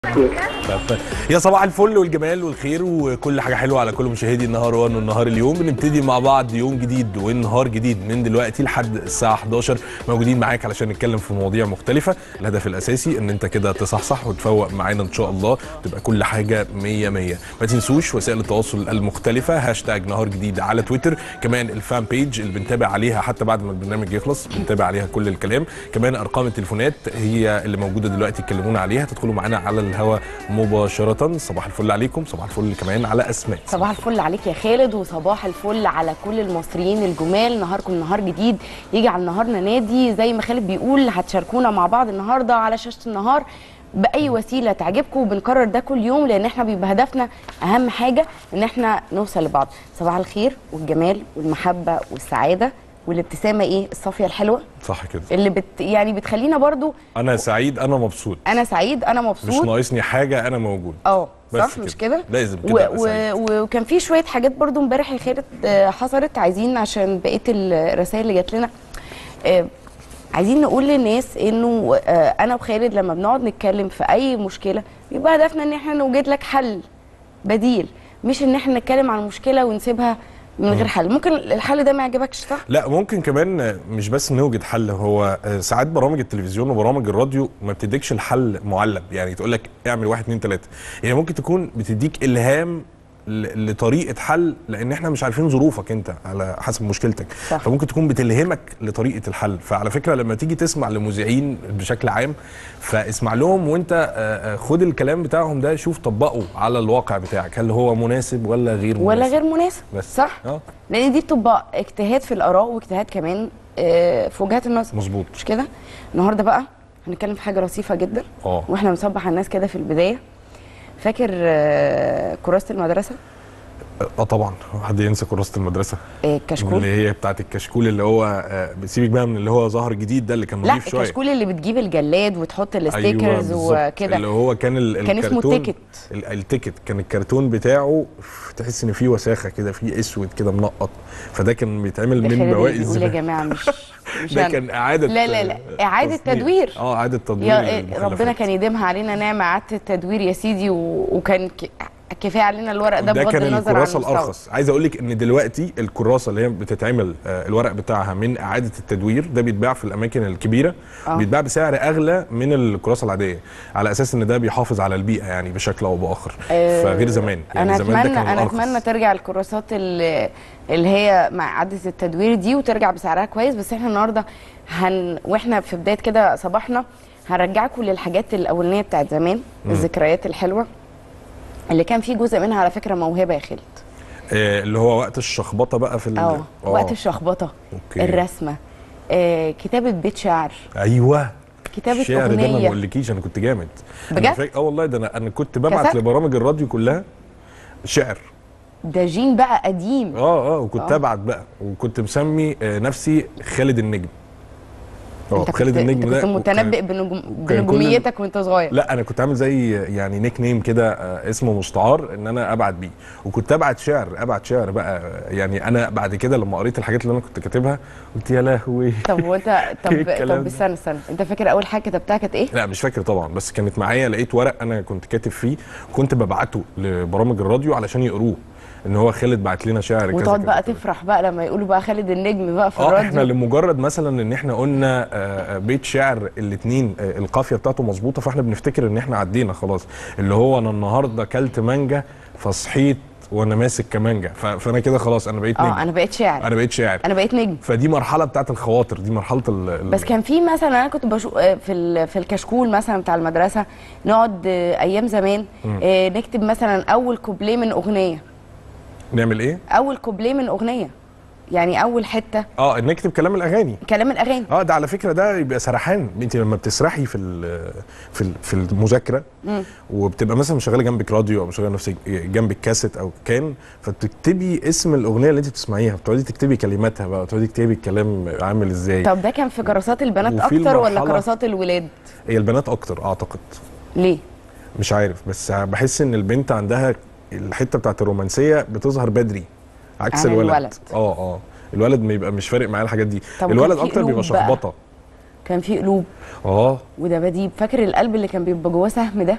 يا صباح الفل والجمال والخير وكل حاجه حلوه على كل مشاهدي النهار وان النهار اليوم بنبتدي مع بعض يوم جديد ونهار جديد من دلوقتي لحد الساعه 11 موجودين معاك علشان نتكلم في مواضيع مختلفه الهدف الاساسي ان انت كده تصحصح وتفوق معانا ان شاء الله تبقى كل حاجه 100 100 ما تنسوش وسائل التواصل المختلفه هاشتاج نهار جديد على تويتر كمان الفان بيج اللي بنتابع عليها حتى بعد ما البرنامج يخلص بنتابع عليها كل الكلام كمان ارقام التليفونات هي اللي موجوده دلوقتي تكلمونا عليها تدخلوا معانا على الهواء مباشره صباح الفل عليكم صباح الفل كمان على اسماء صباح الفل عليك يا خالد وصباح الفل على كل المصريين الجمال نهاركم نهار جديد يجي على نهارنا نادي زي ما خالد بيقول هتشاركونا مع بعض النهارده على شاشه النهار باي وسيله تعجبكم وبنكرر ده كل يوم لان احنا بيبقى هدفنا اهم حاجه ان احنا نوصل لبعض صباح الخير والجمال والمحبه والسعاده والابتسامه ايه الصافيه الحلوه صح كده اللي بت يعني بتخلينا برضو انا سعيد انا مبسوط انا سعيد انا مش مبسوط ناقصني حاجه انا موجود اه بس صح كده. مش كده لازم كده و- أبقى سعيد. و- وكان في شويه حاجات برضو امبارح يا خالد آه، حصلت عايزين عشان بقيه الرسائل اللي جات لنا آه، عايزين نقول للناس انه آه، انا وخالد لما بنقعد نتكلم في اي مشكله بيبقى هدفنا ان احنا نوجد لك حل بديل مش ان احنا نتكلم عن المشكله ونسيبها من غير حل ممكن الحل ده ما يعجبكش صح لا ممكن كمان مش بس نوجد حل هو ساعات برامج التلفزيون وبرامج الراديو ما بتديكش الحل معلب يعني تقول لك اعمل واحد اتنين تلاته هي ممكن تكون بتديك الهام ل- لطريقه حل لان احنا مش عارفين ظروفك انت على حسب مشكلتك صح. فممكن تكون بتلهمك لطريقه الحل فعلى فكره لما تيجي تسمع لمذيعين بشكل عام فاسمع لهم وانت آه، آه، خد الكلام بتاعهم ده شوف طبقه على الواقع بتاعك هل هو مناسب ولا غير مناسب ولا غير مناسب بس. صح اه لان دي بتبقى اجتهاد في الاراء واجتهاد كمان آه، في وجهات النظر مظبوط مش كده النهارده بقى هنتكلم في حاجه لطيفه جدا اه واحنا بنصبح على الناس كده في البدايه فاكر آه، كراسه المدرسه اه طبعا حد ينسى كراسه المدرسه آه، الكشكول اللي هي بتاعت الكشكول اللي هو آه، بسيبك بقى من اللي هو ظهر جديد ده اللي كان لا نظيف شويه الكشكول اللي بتجيب الجلاد وتحط الستيكرز بالظبط. وكده اللي هو كان ال- كان اسمه الكرتون التيكت. ال- التيكت كان الكرتون بتاعه تحس ان فيه وساخه كده فيه اسود كده منقط فده كان بيتعمل ده من خالد بواقي اللي بيقول يا الزباله جماعه مش مش ده أنا. كان اعاده لا لا لا آه، اعاده تصنيع. تدوير اه اعاده تدوير يا للمخلفات. ربنا كان يديمها علينا نعمه اعاده التدوير يا سيدي و... وكان ك... كفايه علينا الورق ده ده بغض كان النظر عن الكراسه المستوى. الارخص عايز اقول لك ان دلوقتي الكراسه اللي هي بتتعمل آه، الورق بتاعها من اعاده التدوير ده بيتباع في الاماكن الكبيره آه. بيتباع بسعر اغلى من الكراسه العاديه على اساس ان ده بيحافظ على البيئه يعني بشكل او باخر آه، فغير زمان يعني انا زمان ده اتمنى كان انا الأرخص. اتمنى ترجع الكراسات اللي, اللي هي مع اعاده التدوير دي وترجع بسعرها كويس بس احنا النهارده هن واحنا في بدايه كده صباحنا هنرجعكم للحاجات الاولانيه بتاعت زمان الذكريات الحلوه اللي كان في جزء منها على فكره موهبه يا خالد آه، اللي هو وقت الشخبطه بقى في ال- اه وقت الشخبطه أوكي. الرسمه آه كتابه بيت شعر ايوه كتابه الشعر ده ما اغنيه بقولكيش انا كنت جامد بجد؟ أنا فاك... اه والله ده انا انا كنت ببعت كسبت؟ لبرامج الراديو كلها شعر ده جين بقى قديم اه اه وكنت آه. ابعت بقى وكنت مسمي آه، نفسي خالد النجم اه انت خالد كنت النجم انت ده كنت متنبئ وكان- بنجم... كان كل- بنجوميتك وانت صغير لا انا كنت عامل زي يعني نيك نيم كده آه، اسمه مستعار ان انا ابعت بيه وكنت ابعت شعر ابعت شعر بقى آه، يعني انا بعد كده لما قريت الحاجات اللي انا كنت كاتبها قلت يا لهوي طب وانت طب إيه الكلام طب ده؟ استنى استنى انت فاكر اول حاجه كتبتها كانت ايه؟ لا مش فاكر طبعا بس كانت معايا لقيت ورق انا كنت كاتب فيه وكنت ببعته لبرامج الراديو علشان يقروه ان هو خالد بعت لنا شعر كذا وتقعد كذا بقى كذا. تفرح بقى لما يقولوا بقى خالد النجم بقى في اه الراديو احنا لمجرد مثلا ان احنا قلنا آه، آه، بيت شعر الاثنين القافيه بتاعته مظبوطه فاحنا بنفتكر ان احنا عدينا خلاص اللي هو انا النهارده كلت مانجا فصحيت وانا ماسك كمانجا ف- فانا كده خلاص انا بقيت نجم اه انا بقيت شاعر انا بقيت شاعر انا بقيت نجم فدي مرحله بتاعت الخواطر دي مرحله ال ال- بس كان في مثلا انا كنت بشوف في ال- في الكشكول مثلا بتاع المدرسه نقعد آه، ايام زمان آه، نكتب مثلا اول كوبليه من اغنيه نعمل ايه اول كوبليه من اغنيه يعني اول حته اه نكتب كلام الاغاني كلام الاغاني اه ده على فكره ده يبقى سرحان انت لما بتسرحي في ال- في ال- في المذاكره وبتبقى مثلا شغاله جنبك راديو او شغاله نفسك جنبك كاسيت او كان فبتكتبي اسم الاغنيه اللي انت بتسمعيها بتقعدي تكتبي كلماتها بقى بتقعدي تكتبي الكلام عامل ازاي طب ده كان في كراسات البنات وفي اكتر ولا المرحلة- كراسات الولاد هي البنات اكتر اعتقد ليه مش عارف بس بحس ان البنت عندها الحته بتاعت الرومانسيه بتظهر بدري عكس عن الولد الولد. اه اه الولد ما يبقى مش فارق معاه الحاجات دي طب الولد وكان في اكتر بيبقى قلوب بقى؟ شخبطه كان في قلوب اه وده بديب فاكر القلب اللي كان بيبقى جواه سهم ده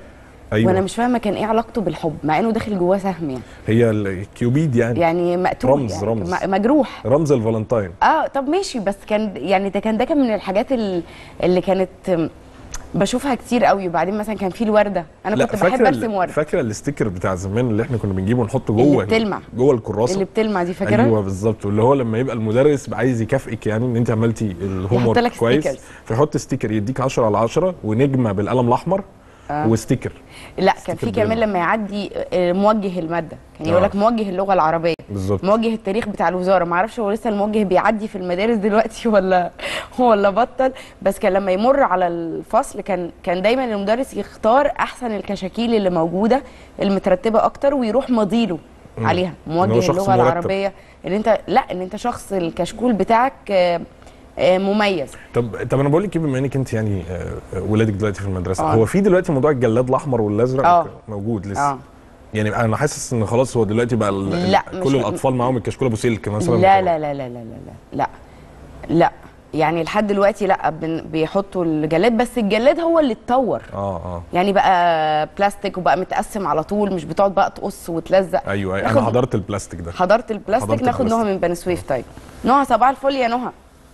أيوة. وانا مش فاهمه كان ايه علاقته بالحب مع انه داخل جواه سهم يعني هي الكيوبيد يعني, يعني مقتول رمز- يعني رمز. م- مجروح رمز الفالنتاين اه طب ماشي بس كان يعني ده كان ده كان من الحاجات ال- اللي كانت م، بشوفها كتير قوي وبعدين مثلا كان في الورده انا كنت بحب ال- ارسم ورده فاكره الاستيكر بتاع زمان اللي احنا كنا بنجيبه ونحطه اللي جوه بتلمع. جوه الكراسه اللي بتلمع دي فاكرها ايوه بالظبط واللي هو لما يبقى المدرس عايز يكافئك يعني ان انت عملتي الهوم يحط لك ورك كويس stickers. فيحط ستيكر يديك 10 على 10 ونجمه بالقلم الاحمر آه. وستيكر لا كان في ستيكر كمان بيلمع. لما يعدي آه، موجه الماده كان يقول آه. لك موجه اللغه العربيه بالظبط موجه التاريخ بتاع الوزاره ما اعرفش هو لسه الموجه بيعدي في المدارس دلوقتي ولا ولا بطل بس كان لما يمر على الفصل كان كان دايما المدرس يختار احسن الكشاكيل اللي موجوده المترتبه اكتر ويروح مضيله مم. عليها إن هو موجه شخص اللغه مرتب. العربيه ان انت لا ان انت شخص الكشكول بتاعك آه، آه، مميز طب طب انا بقول لك ايه بما انك انت يعني آه، آه، ولادك دلوقتي في المدرسه آه. هو في دلوقتي موضوع الجلاد الاحمر والازرق آه. موجود لسه اه يعني انا حاسس ان خلاص هو دلوقتي بقى ال- لا، ال- مش- كل الاطفال معاهم الكشكول ابو سلك مثلا لا لا لا لا لا لا لا لا لا يعني لحد دلوقتي لا بن- بيحطوا الجلاد بس الجلاد هو اللي اتطور اه اه يعني بقى بلاستيك وبقى متقسم على طول مش بتقعد بقى تقص وتلزق ايوه ناخد- انا حضرت البلاستيك ده حضرت البلاستيك حضرت ناخد البلاستيك. نهى من بني سويف طيب نهى صباح الفل يا نهى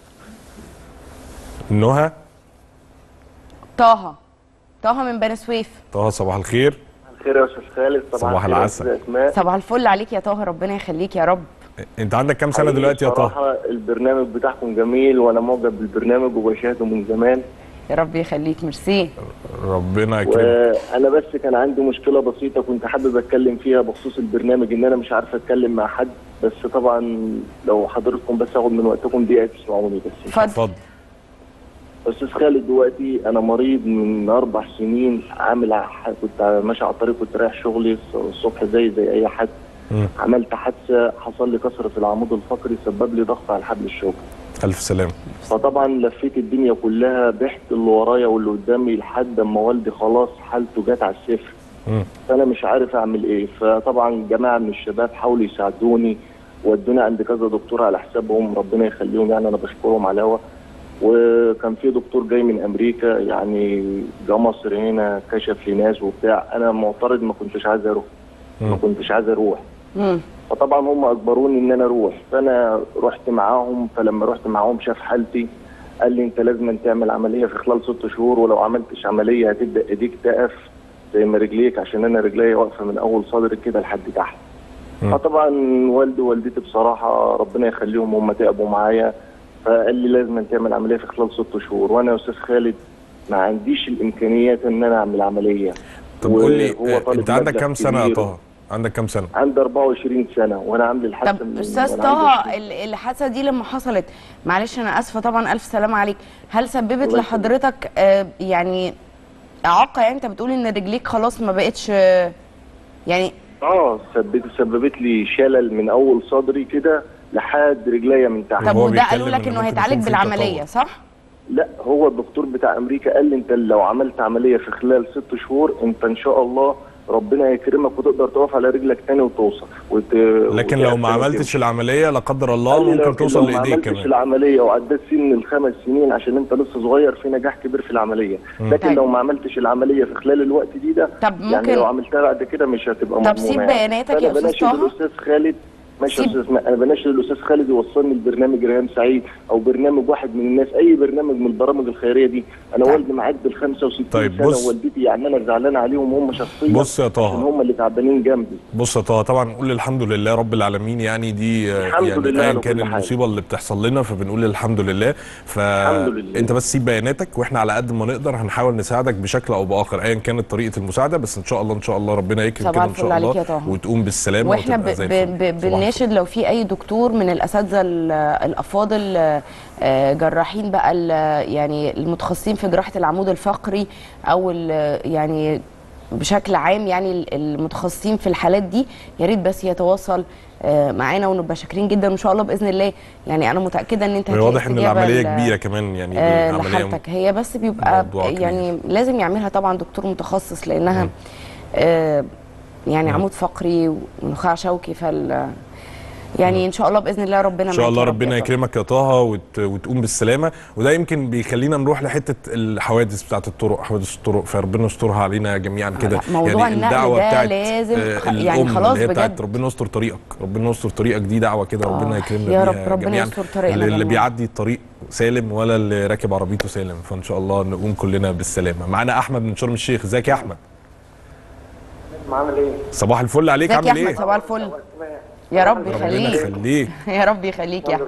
نهى طه طه من بني سويف طه صباح الخير الخير يا استاذ خالد صباح الخير يا العسل. أستاذ اسماء صباح الفل عليك يا طه ربنا يخليك يا رب انت عندك كام سنه حقيقي دلوقتي يا طه بصراحة البرنامج بتاعكم جميل وانا معجب بالبرنامج وبشاهده من زمان يا رب يخليك ميرسي ربنا يكرمك وانا بس كان عندي مشكله بسيطه كنت حابب اتكلم فيها بخصوص البرنامج ان انا مش عارف اتكلم مع حد بس طبعا لو حضرتكم بس اخد من وقتكم دقيقه تسمعوني بس اتفضل اتفضل استاذ خالد دلوقتي انا مريض من اربع سنين عامل ح- كنت ماشي على الطريق كنت رايح شغلي الصبح زي زي اي حد مم. عملت حادثه حصل لي كسر في العمود الفقري سبب لي ضغط على حبل الشوكه الف سلامه فطبعا لفيت الدنيا كلها بحت اللي ورايا واللي قدامي لحد اما والدي خلاص حالته جت على الصفر مم. فانا مش عارف اعمل ايه فطبعا جماعه من الشباب حاولوا يساعدوني ودوني عند كذا دكتور على حسابهم ربنا يخليهم يعني انا بشكرهم على الهوا وكان في دكتور جاي من امريكا يعني جه مصر هنا كشف لي ناس وبتاع انا معترض ما كنتش عايز اروح ما مم. كنتش عايز اروح مم. فطبعا هم اجبروني ان انا اروح فانا رحت معاهم فلما رحت معاهم شاف حالتي قال لي انت لازم تعمل عمليه في خلال ست شهور ولو عملتش عمليه هتبدا ايديك تقف زي ما رجليك عشان انا رجلي واقفه من اول صدري كده لحد تحت مم. فطبعا والدي ووالدتي بصراحه ربنا يخليهم هم تعبوا معايا فقال لي لازم تعمل عمليه في خلال ست شهور وانا يا استاذ خالد ما عنديش الامكانيات ان انا اعمل عمليه طب قول لي وهو آه، طالب انت عندك مبلغ كام سنه يا كبير. طه عندك كام سنه عندي 24 سنه وانا عامل الحادثه طب من- استاذ وأنا طه عندي ال- الحادثه دي لما حصلت معلش انا اسفه طبعا الف سلامه عليك هل سببت الله لحضرتك آه، يعني اعاقه يعني انت بتقول ان رجليك خلاص ما بقتش آه، يعني اه سببت سببت لي شلل من اول صدري كده لحد رجليا من تحت طب هو وده قالوا بيتكلم لك إن انه ممكن هيتعالج يكون في بالعمليه تطور. صح؟ لا هو الدكتور بتاع امريكا قال لي انت لو عملت عمليه في خلال ست شهور انت ان شاء الله ربنا يكرمك وتقدر تقف على رجلك تاني وتوصل وت... لكن لو ما وتعرف عملتش العمليه لا قدر قال الله لي ممكن لو- توصل لو ما لايديك عملتش كمان العمليه وعديت سن الخمس سنين عشان انت لسه صغير في نجاح كبير في العمليه لكن طيب. لو ما عملتش العمليه في خلال الوقت دي ده طب يعني ممكن لو عملتها بعد كده مش هتبقى طب مضمونة سيب يعني. بياناتك فأنا يا أستاذ بناشد طه. الاستاذ خالد ماشي يا سيب- استاذ اسماء انا بناشد الاستاذ خالد يوصلني لبرنامج ريهام سعيد او برنامج واحد من الناس اي برنامج من البرامج الخيريه دي انا طيب. والدي معدي ال 65 طيب، سنه بص. ووالدتي يعني انا زعلان عليهم هم شخصيا بص يا طه. عشان هم اللي تعبانين جنبي بص يا طه طبعا نقول الحمد لله رب العالمين يعني دي آه، الحمد يعني لله ايا على كان كل حال. المصيبه اللي بتحصل لنا فبنقول الحمد لله الحمد لله. فانت بس سيب بياناتك واحنا على قد ما نقدر هنحاول نساعدك بشكل او باخر ايا كانت طريقه المساعده بس ان شاء الله ان شاء الله ربنا يكرم صباح كده ان الفل شاء عليك يا الله طه. وتقوم بالسلامه واحنا ب... وتبقى زي ب... الفل. ب... صباح الفل. بنناشد لو في اي دكتور من الاساتذه ال- الافاضل آه، جراحين بقى ال- يعني المتخصصين في جراحه العمود الفقري او ال- يعني بشكل عام يعني ال- المتخصصين في الحالات دي يا ريت بس يتواصل آه، معانا ونبقى شاكرين جدا وان شاء الله باذن الله يعني انا متاكده ان انت هتلاقي واضح ان استجابة العمليه ل- كبيره كمان يعني آه، العمليه لحالتك هي بس بيبقى موضوع كبير. يعني لازم يعملها طبعا دكتور متخصص لانها آه يعني مم. عمود فقري ونخاع شوكي فال يعني ان شاء الله باذن الله ربنا ان شاء معاك الله يا رب ربنا يا طه. يكرمك يا طه وت... وتقوم بالسلامه وده يمكن بيخلينا نروح لحته الحوادث بتاعه الطرق حوادث الطرق فربنا يسترها علينا جميعا كده لا، موضوع النقل ده لازم آه، خ- يعني الأم خلاص اللي هي بتاعت بجد. ربنا يستر طريقك ربنا يستر طريقك دي دعوه كده ربنا آه، يكرمنا يا بيها رب ربنا جميعا يستر طريقنا اللي, اللي جميعاً. بيعدي الطريق سالم ولا اللي راكب عربيته سالم فان شاء الله نقوم كلنا بالسلامه معانا احمد من شرم الشيخ ازيك يا احمد عامل ايه؟ صباح الفل عليك ازيك يا عامل احمد ايه صباح الفل يا رب ربنا يخليك يخليك يا رب يخليك يا احمد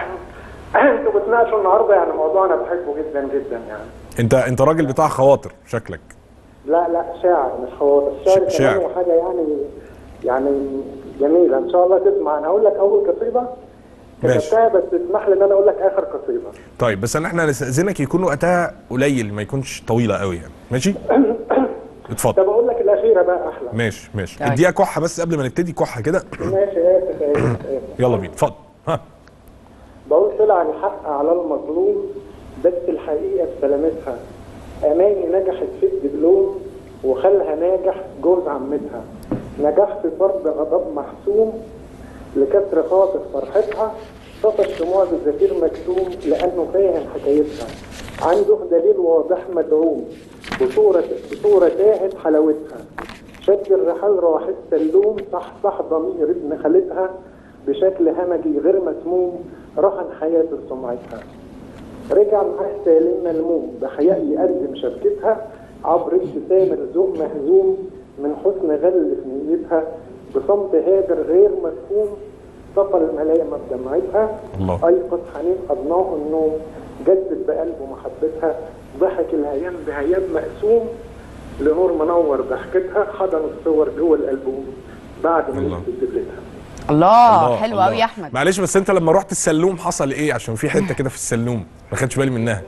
انتوا بتناقشوا النهارده يعني موضوع انا بحبه جدا جدا يعني انت انت راجل بتاع خواطر شكلك لا لا شاعر مش خواطر الشعر ش- شاعر. كمان حاجه يعني يعني جميله ان شاء الله تسمع انا هقول لك اول قصيده ماشي. كتبتها بس تسمح لي ان انا اقول لك اخر قصيده طيب بس احنا نستاذنك يكون وقتها قليل ما يكونش طويله قوي يعني ماشي اتفضل طب اقول لك الاخيره بقى احلى ماشي ماشي طيب. اديها كحه بس قبل ما نبتدي كحه كده ماشي اسف اسف اسف يلا بينا اتفضل ها بقول طلع الحق على المظلوم بس الحقيقه بسلامتها اماني نجحت في الدبلوم وخالها ناجح جوز عمتها نجح في فرض غضب محسوم لكسر خاطر فرحتها طفش دموع بالزفير مكتوم لانه فاهم حكايتها عنده دليل واضح مدعوم بصورة بصورة تاهت حلاوتها شد الرحال راح السلوم صح صح ضمير ابن خالتها بشكل همجي غير مسموم رهن حياته سمعتها رجع معاه سالم ملموم بحياء يقدم شبكتها عبر ابتسام رزوق مهزوم من حسن غل في نيتها بصمت هادر غير مفهوم صفى الملائمة بدمعتها الله. أيقظ حنين أضناه النوم جدد بقلبه محبتها ضحك الهيام بهيام مقسوم لنور منور ضحكتها حضن الصور جوه الألبوم بعد ما الله. نزلت دبلتها الله حلو قوي يا احمد معلش بس انت لما رحت السلوم حصل ايه عشان في حته كده في السلوم ما خدتش بالي منها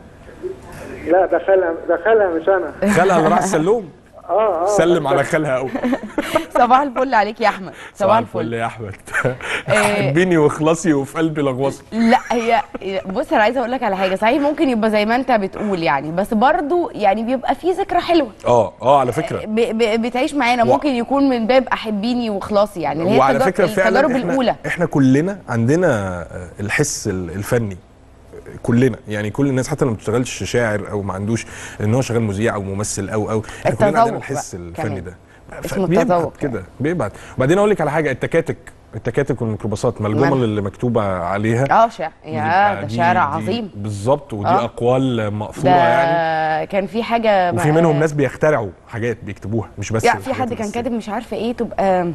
لا دخلها دخلها مش أنا خالها اللي راح السلوم اه اه سلم على خالها قوي صباح الفل عليك يا احمد صباح الفل يا احمد حبيني واخلصي وفي قلبي لغوصي لا هي بص انا عايزه اقول لك على حاجه صحيح ممكن يبقى زي ما انت بتقول يعني بس برضو يعني بيبقى في ذكرى حلوه اه اه على فكره ب ب بتعيش معانا و- ممكن يكون من باب احبيني وخلاصي يعني اللي هي وعلى التجار- فكره فعلا التجارب احنا, الاولى احنا كلنا عندنا آه، الحس ال- الفني كلنا يعني كل الناس حتى لو ما بتشتغلش شاعر او ما عندوش ان هو شغال مذيع او ممثل او او احنا كلنا عندنا التذوق الحس بقى الفني كمان. ده اسمه بيبعت التذوق كده بيبعت وبعدين اقول لك على حاجه التكاتك التكاتك والميكروباصات ما الجمل مال. اللي مكتوبه عليها اه شعر يا ده دي- شعر دي عظيم بالظبط ودي آه. اقوال مقصوره ده يعني كان في حاجه وفي ما- منهم ناس بيخترعوا حاجات بيكتبوها مش بس يعني في الحاجات حد كان الأساسية. كاتب مش عارفه ايه تبقى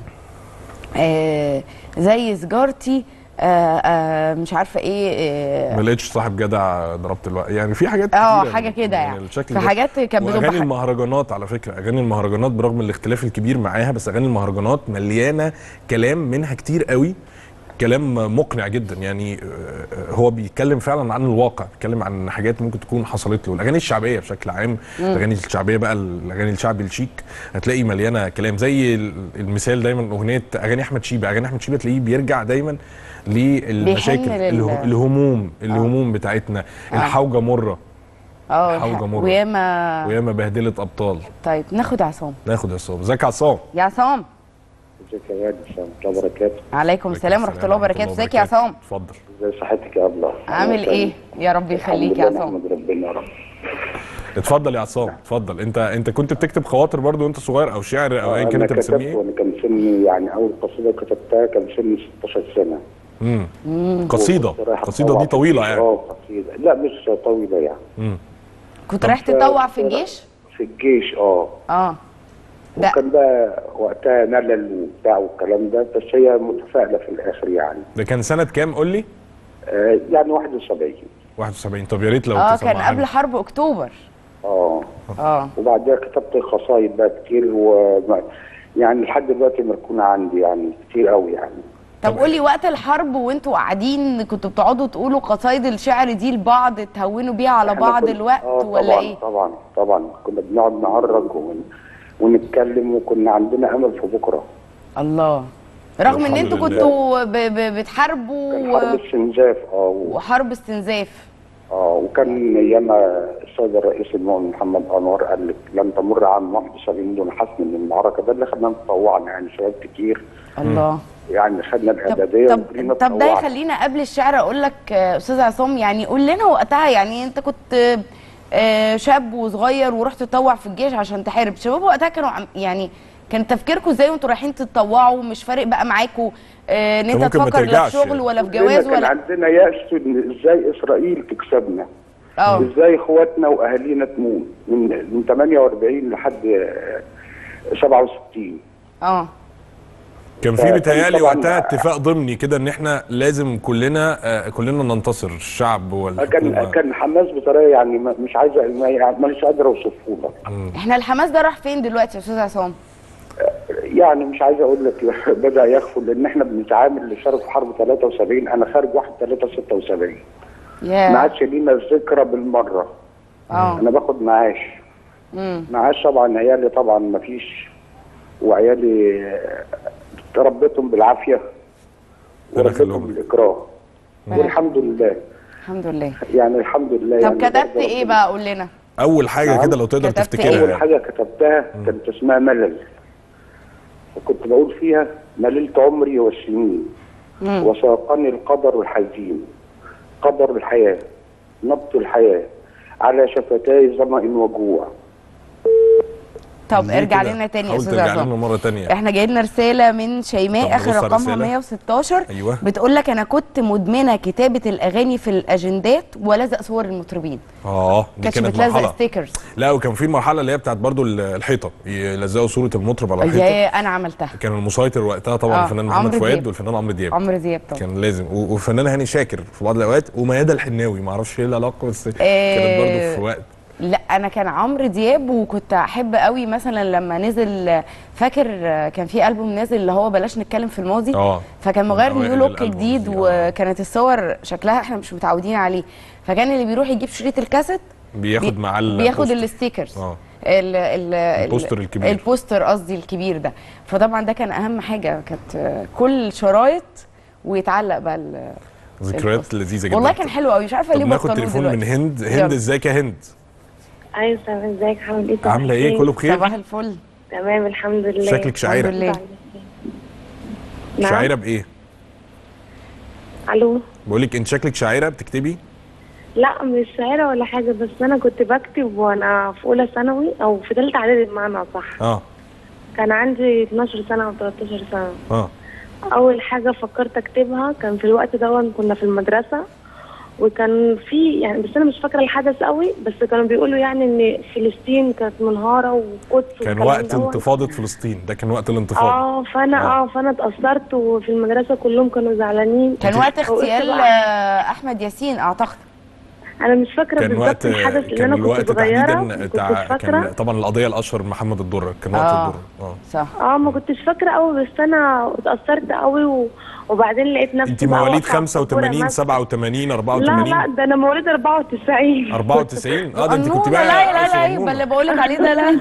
آه زي سجارتي آه آه مش عارفه ايه ما اه, لقيتش صاحب جدع ضربت الوقت يعني في حاجات آه كتيرة حاجه من- كده من يعني الشكل في ده. حاجات كانت واغاني بتبقى المهرجانات على فكره اغاني المهرجانات برغم الاختلاف الكبير معاها بس اغاني المهرجانات مليانه كلام منها كتير قوي كلام مقنع جدا يعني آه، آه، هو بيتكلم فعلا عن الواقع بيتكلم عن حاجات ممكن تكون حصلت له الاغاني الشعبيه بشكل عام الاغاني الشعبيه بقى الاغاني الشعبي الشيك هتلاقي مليانه كلام زي ال- المثال دايما اغنيه اغاني احمد شيبه اغاني احمد شيبه تلاقيه بيرجع دايما للمشاكل بيحن لل- اله- الهموم الهموم بتاعتنا الحوجه مره اه حوجة مرة. وياما وياما بهدلت ابطال طيب ناخد عصام ناخد يا عصام ازيك يا عصام يا عصام ازيك يا غالي ورحمة الله وبركاته عليكم السلام ورحمه الله وبركاته ازيك يا عصام اتفضل ازي صحتك يا الله عامل ايه يا رب يخليك يا عصام احمد ربنا يا رب اتفضل يا عصام اتفضل انت انت كنت بتكتب خواطر برضو وانت صغير او شعر او ايا كان انا انت كتبت بتسميه ايه وانا كان سني يعني اول قصيده كتبتها كان سني 16 سنه امم قصيده وكنت رايح قصيده دي أتطوع طويله في- يعني اه قصيده لا مش طويله يعني امم كنت رايح تتطوع في الجيش في الجيش اه اه ده وكان بقى وقتها ملل وبتاع والكلام ده بس هي متفائله في الاخر يعني ده كان سنه كام قول لي آه يعني 71 71 طب يا ريت لو اه كان تسمعنا. قبل حرب اكتوبر اه اه وبعدها كتبت قصايد بقى كتير و يعني لحد دلوقتي مركونه عندي يعني كتير قوي يعني طب قولي وقت الحرب وانتوا قاعدين كنتوا بتقعدوا تقولوا قصايد الشعر دي لبعض تهونوا بيها على إحنا بعض كنا- الوقت آه ولا طبعا ايه؟ طبعا طبعا كنا بنقعد نهرج ون... ونتكلم وكنا عندنا امل في بكره الله رغم ان الحمد انتوا لله. كنتوا ب ب بتحاربوا كان و- حرب استنزاف اه و... وحرب استنزاف اه وكان ياما السيد الرئيس المؤمن محمد انور قال لك لن تمر عام 71 دون حسم من المعركه ده اللي خدناه تطوعنا يعني شباب كتير الله يعني خدنا طب الاعداديه طب, وجرينا طب ده تطوعنا. يخلينا قبل الشعر اقول لك آه، استاذ عصام يعني قول لنا وقتها يعني انت كنت آه، شاب وصغير ورحت تطوع في الجيش عشان تحارب الشباب وقتها كانوا عم- يعني كان تفكيركم ازاي وانتوا رايحين تتطوعوا مش فارق بقى معاكم آه، ان كان انت ممكن ما تفكر لا في ترجعش شغل يعني. ولا في كلنا جواز كان ولا عندنا يأس ان ازاي اسرائيل تكسبنا اه ازاي اخواتنا واهالينا تموت من من 48 لحد آه، 67 كان اه في فكان بيتهيألي طبعاً- وقتها اتفاق ضمني كده ان احنا لازم كلنا آه، كلنا ننتصر الشعب كان والحكومه كان حماس بطريقه يعني ما- مش عايزه ما- يعني مش قادر اوصفه لك احنا الحماس ده راح فين دلوقتي يا استاذ عصام يعني مش عايز اقول لك بدا يخفل لان احنا بنتعامل اللي شارك في حرب 73 انا خارج 1 3 76 ما يا عادش لينا ذكرى بالمره اه انا باخد معاش امم معاش طبعا عيالي طبعا ما فيش وعيالي آه، تربيتهم بالعافيه ربنا وربيتهم يخليهم. بالاكراه والحمد لله الحمد لله يعني الحمد لله طب يعني كتبت برضه ايه بقى قول لنا اول حاجه نعم. كده لو تقدر كتبت تفتكرها إيه؟ اول يعني. حاجه كتبتها كانت اسمها ملل وكنت بقول فيها مللت عمري والسنين مم. وساقني القدر الحزين قدر الحياه نبض الحياه على شفتاي ظمأ وجوع طب ليه ارجع كده؟ لنا تاني يا حاول استاذ ترجع عصام لنا مره تانية احنا جاي لنا رساله من شيماء طب اخر نبص على رقمها الرسالة. 116 أيوة. بتقول لك انا كنت مدمنه كتابه الاغاني في الاجندات ولزق صور المطربين اه دي كانتش كانت بتلزق مرحله ستيكرز لا وكان في المرحله اللي هي بتاعت برضو ال- الحيطه يلزقوا صوره المطرب على الحيطه يا انا عملتها كان المسيطر وقتها طبعا آه، الفنان محمد عمرو فؤاد دياب. والفنان عمرو دياب عمرو دياب طبعا كان لازم و- والفنان هاني شاكر في بعض الاوقات وميادة الحناوي ما اعرفش ايه العلاقه بس كانت آه، برضو في وقت لا انا كان عمرو دياب وكنت احب قوي مثلا لما نزل فاكر كان في البوم نازل اللي هو بلاش نتكلم في الماضي اه فكان مغير من نيو أوائل لوك الألبوم جديد دي، آه. وكانت الصور شكلها احنا مش متعودين عليه فكان اللي بيروح يجيب شريط الكاسيت بياخد بي- معاه ال- بياخد البوستر. الستيكرز اه ال ال البوستر الكبير. البوستر قصدي الكبير ده فطبعا ده كان اهم حاجه كانت آه، كل شرايط ويتعلق بقى ال- ذكريات البوستر. لذيذه جدا والله كان حلو قوي مش عارفه طب ليه ناخد بطلوه تليفون دلوقتي من هند هند يلا. ازيك يا هند ايوه سلام ازيك عامل ايه صباح عامله ايه الخير؟ كله بخير صباح الفل تمام الحمد لله شكلك شاعره الحمد لله. نعم. شاعره بايه الو بقول لك انت شكلك شاعره بتكتبي لا مش شاعرة ولا حاجة بس أنا كنت بكتب وأنا في أولى ثانوي أو في ثالثة إعدادي بمعنى صح اه كان عندي 12 سنة أو 13 سنة اه أول حاجة فكرت أكتبها كان في الوقت ده كنا في المدرسة وكان في يعني بس أنا مش فاكرة الحدث قوي بس كانوا بيقولوا يعني إن فلسطين كانت منهارة وقدس كان والكلام وقت دوت. انتفاضه فلسطين ده كان وقت الانتفاضه اه فانا آه. اه, فانا اتأثرت وفي المدرسة كلهم كانوا زعلانين كان وقت وقلت اغتيال بقى- آه، احمد ياسين اعتقد انا مش فاكره كان بالظبط وقت الحدث اللي كان انا كنت الوقت صغيره تحديدا ما بتاع كنتش فاكره كان طبعا القضيه الاشهر محمد الدره كان وقت آه. الدره اه صح اه ما كنتش فاكره قوي بس انا اتاثرت قوي و... وبعدين لقيت نفسي انت بقى مواليد واقفة على 85 السبورة 87 لا 84 لا ده انا مواليد 94 94 اه ده انت كنت أنونة، بقى لا لا عايشة لا أنونة. يبقى اللي بقول لك عليه ده لا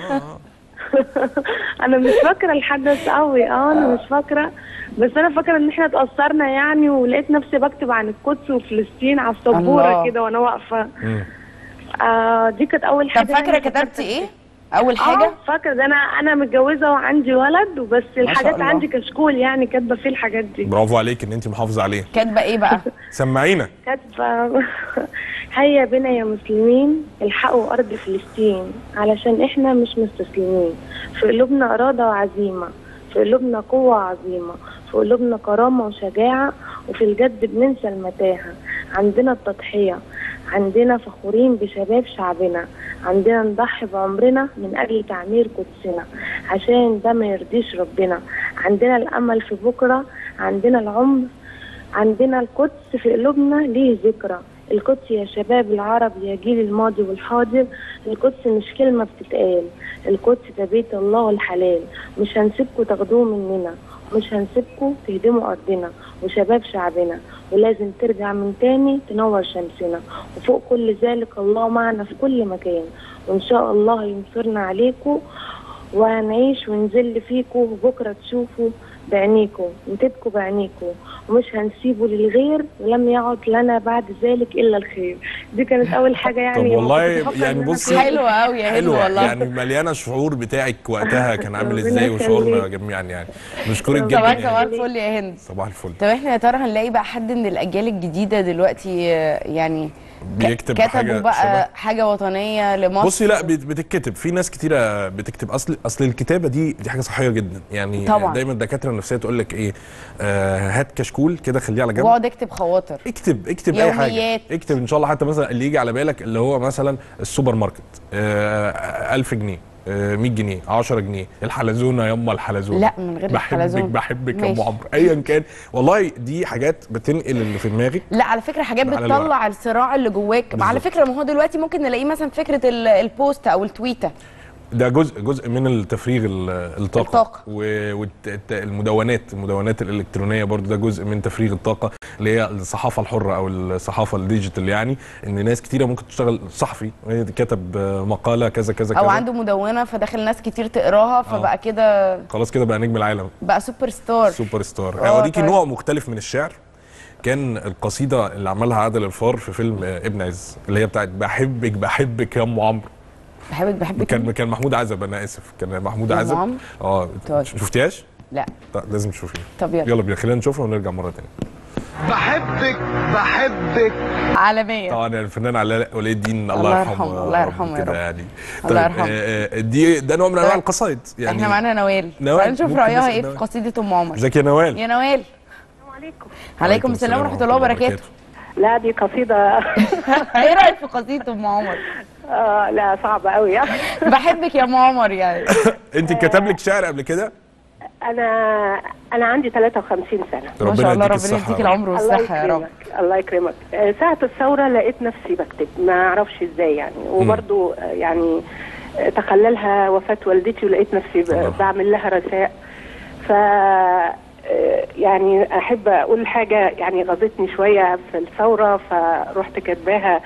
انا مش فاكره الحدث قوي اه انا مش فاكره بس انا فاكره ان احنا اتاثرنا يعني ولقيت نفسي بكتب عن القدس وفلسطين على الله. السبوره كده وانا واقفه مم. آه دي كانت اول حاجه طب فاكره يعني كتبتي ايه اول اه حاجه فاكره ده انا انا متجوزه وعندي ولد وبس الحاجات الله. عندي كشكول يعني كاتبه فيه الحاجات دي برافو عليك ان انت محافظه عليه كاتبه ايه بقى سمعينا كاتبه هيا بنا يا مسلمين الحقوا ارض فلسطين علشان احنا مش مستسلمين في قلوبنا اراده وعزيمه في قلوبنا قوه عظيمه في قلوبنا كرامه وشجاعه وفي الجد بننسى المتاهه عندنا التضحيه عندنا فخورين بشباب شعبنا عندنا نضحي بعمرنا من أجل تعمير قدسنا عشان ده ما يرضيش ربنا عندنا الأمل في بكرة عندنا العمر عندنا القدس في قلوبنا ليه ذكرى القدس يا شباب العرب يا جيل الماضي والحاضر القدس مش كلمة بتتقال القدس ده بيت الله الحلال مش هنسيبكم تاخدوه مننا مش هنسيبكم تهدموا أرضنا وشباب شعبنا ولازم ترجع من تاني تنور شمسنا وفوق كل ذلك الله معنا في كل مكان وإن شاء الله ينصرنا عليكم وهنعيش ونذل فيكم وبكرة تشوفوا بعينيكم وتبكوا بعينيكم ومش هنسيبه للغير ولم يعد لنا بعد ذلك الا الخير دي كانت اول حاجه يعني طب والله كنت بفكر يعني إن أنا بصي- حلوه قوي يا هند حلوه والله يعني مليانه الشعور بتاعك وقتها كان عامل ربنا ازاي وشعورنا يخليك. جميعا يعني بنشكرك صباح جدا صباح يعني. صباح الفل يا هند صباح الفل طب احنا يا ترى هنلاقي بقى حد من الاجيال الجديده دلوقتي آه، يعني ك- بيكتب كتبوا حاجة بقى شبه؟ حاجه وطنيه لمصر بصي لا بت- بتتكتب في ناس كتيره بتكتب اصل اصل الكتابه دي دي حاجه صحيه جدا يعني طبعاً. دايما الدكاتره النفسيه تقول لك ايه آه هات كشكول كده خليه على جنب واقعد اكتب خواطر اكتب اكتب اي حاجه يوميات. اكتب ان شاء الله حتى مثلا اللي يجي على بالك اللي هو مثلا السوبر ماركت آه 1000 جنيه آه 100 جنيه 10 جنيه الحلزونه يما الحلزونه لا، من غير بحبك الحلزون. بحبك يا ماشي. ام عمرو ايا كان والله دي حاجات بتنقل اللي في دماغك لا على فكره حاجات على بتطلع الصراع اللي جواك على بالظبط. فكره ما هو دلوقتي ممكن نلاقيه مثلا فكره ال- البوست او التويته ده جزء جزء من التفريغ ال- الطاقه الطاقة. والمدونات المدونات الالكترونيه برضو ده جزء من تفريغ الطاقه اللي هي الصحافه الحره او الصحافه الديجيتال يعني ان ناس كتيره ممكن تشتغل صحفي كتب مقاله كذا كذا او كذا عنده مدونه فداخل ناس كتير تقراها فبقى كده خلاص كده بقى نجم العالم بقى سوبر ستار سوبر ستار آه، اوريكي طيب. نوع مختلف من الشعر كان القصيده اللي عملها عادل الفار في فيلم آه، ابن عز اللي هي بتاعت بحبك بحبك يا ام عمرو بحبك بحبك كان كان محمود عزب انا اسف كان محمود يا أم عزب عمرو؟ اه طيب. شفتيهاش؟ لا لا لازم تشوفيها طب يلا يلا بينا خلينا نشوفها ونرجع مره تانية بحبك بحبك عالميه طبعا الفنان علاء ولي الدين الله, الله يرحمه يرحمه، الله يا رب يرحمه يا كده رب. يعني الله يرحمه. آه، آه، دي ده نوع من انواع طيب. القصايد يعني احنا معانا نوال نوال، تعالى نشوف ممكن رايها نسأل ايه في نوال. قصيده ام عمر ازيك يا نوال يا نوال عليكم عليكم السلام ورحمه الله وبركاته لا دي قصيده ايه رايك في قصيده ام عمر آه لا صعبه قوي يعني بحبك يا ام عمر يعني انت كتب لك شعر قبل كده انا انا عندي 53 سنه ما شاء الله يديك ربنا الصحة يديك يا رب. العمر الله والصحه يا رب يكرمك الله يكرمك آه، ساعة الثورة لقيت نفسي بكتب ما اعرفش ازاي يعني وبرضو آه، يعني آه، تخللها وفاة والدتي ولقيت نفسي ب- الله. بعمل لها رثاء ف آه، يعني احب اقول حاجة يعني غاظتني شوية في الثورة فرحت كاتباها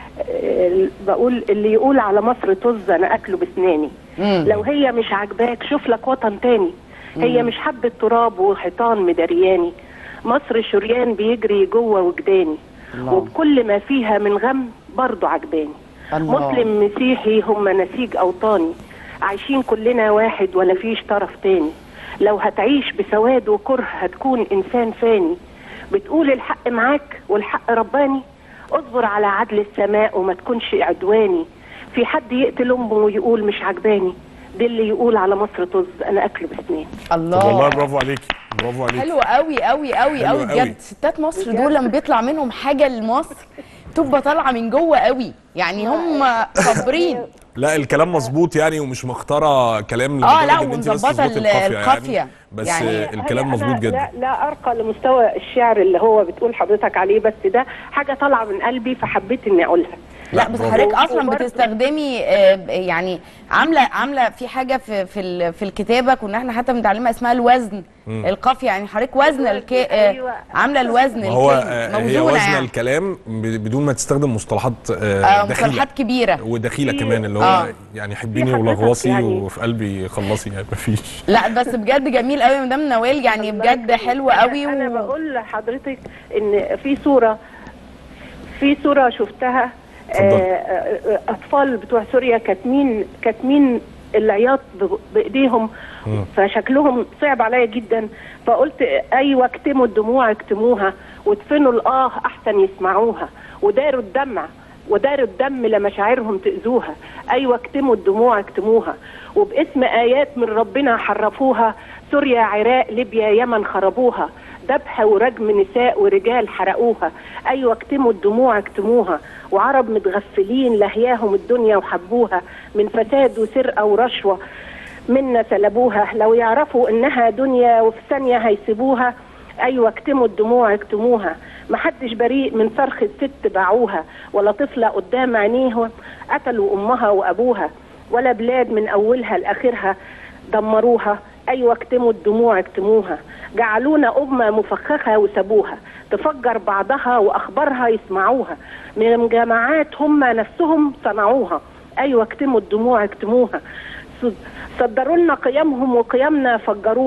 آه، بقول اللي يقول على مصر طز انا اكله بسناني مم. لو هي مش عاجباك شوف لك وطن تاني هي مش حبة تراب وحيطان مدرياني مصر شريان بيجري جوه وجداني الله. وبكل ما فيها من غم برضه عجباني الله. مسلم مسيحي هم نسيج أوطاني عايشين كلنا واحد ولا فيش طرف تاني لو هتعيش بسواد وكره هتكون إنسان فاني بتقول الحق معاك والحق رباني اصبر على عدل السماء وما تكونش عدواني في حد يقتل امه ويقول مش عجباني ده اللي يقول على مصر طز انا اكله بسنان طب والله الله برافو عليكي برافو عليكي حلو قوي قوي قوي حلو قوي قوي. بجد ستات مصر دول لما بيطلع منهم حاجه لمصر تبقى طالعه من جوه قوي يعني هم صابرين لا الكلام مظبوط يعني ومش مختاره كلام اه لمجرد لا إن أنت بس ومظبطه تظبطي ال- القافية القافيه يعني. بس يعني آه، الكلام هي مظبوط أنا جدا لا, لا ارقى لمستوى الشعر اللي هو بتقول حضرتك عليه بس ده حاجه طالعه من قلبي فحبيت اني اقولها لا بس برافو. حضرتك اصلا وبرضه- بتستخدمي آه، يعني عامله عامله في حاجه في في ال- في الكتابه كنا احنا حتى بنتعلمها اسمها الوزن القافيه يعني حضرتك وزن الك... آه، أيوة. عامله الوزن ما هو الكلمة، آه، هي موزونه وزن يعني الكلام ب- بدون ما تستخدم مصطلحات آه، آه، دخيله مصطلحات كبيره ودخيله في- كمان اللي هو آه. يعني حبيني في حضرتك ولغواصي يعني- وفي قلبي خلصي يعني مفيش لا بس بجد جميل قوي يا مدام نوال يعني بجد حلو قوي انا و... بقول لحضرتك ان في صوره في صوره شفتها اتفضل. آه، آه، اطفال بتوع سوريا كاتمين كاتمين العياط ب- بايديهم فشكلهم صعب عليا جدا فقلت ايوه اكتموا الدموع اكتموها وادفنوا الاه احسن يسمعوها وداروا الدمع وداروا الدم لمشاعرهم تأذوها أيوة اكتموا الدموع اكتموها وباسم آيات من ربنا حرفوها سوريا عراق ليبيا يمن خربوها ذبح ورجم نساء ورجال حرقوها أيوة اكتموا الدموع اكتموها وعرب متغفلين لهياهم الدنيا وحبوها من فساد وسرقة ورشوة منا سلبوها لو يعرفوا انها دنيا وفي ثانيه هيسيبوها ايوه اكتموا الدموع اكتموها محدش بريء من صرخ الست باعوها ولا طفله قدام عينيهم قتلوا امها وابوها ولا بلاد من اولها لاخرها دمروها ايوه اكتموا الدموع اكتموها جعلونا امه مفخخه وسابوها تفجر بعضها واخبارها يسمعوها من جماعات هم نفسهم صنعوها ايوه اكتموا الدموع اكتموها صدروا لنا قيمهم وقيمنا فجروها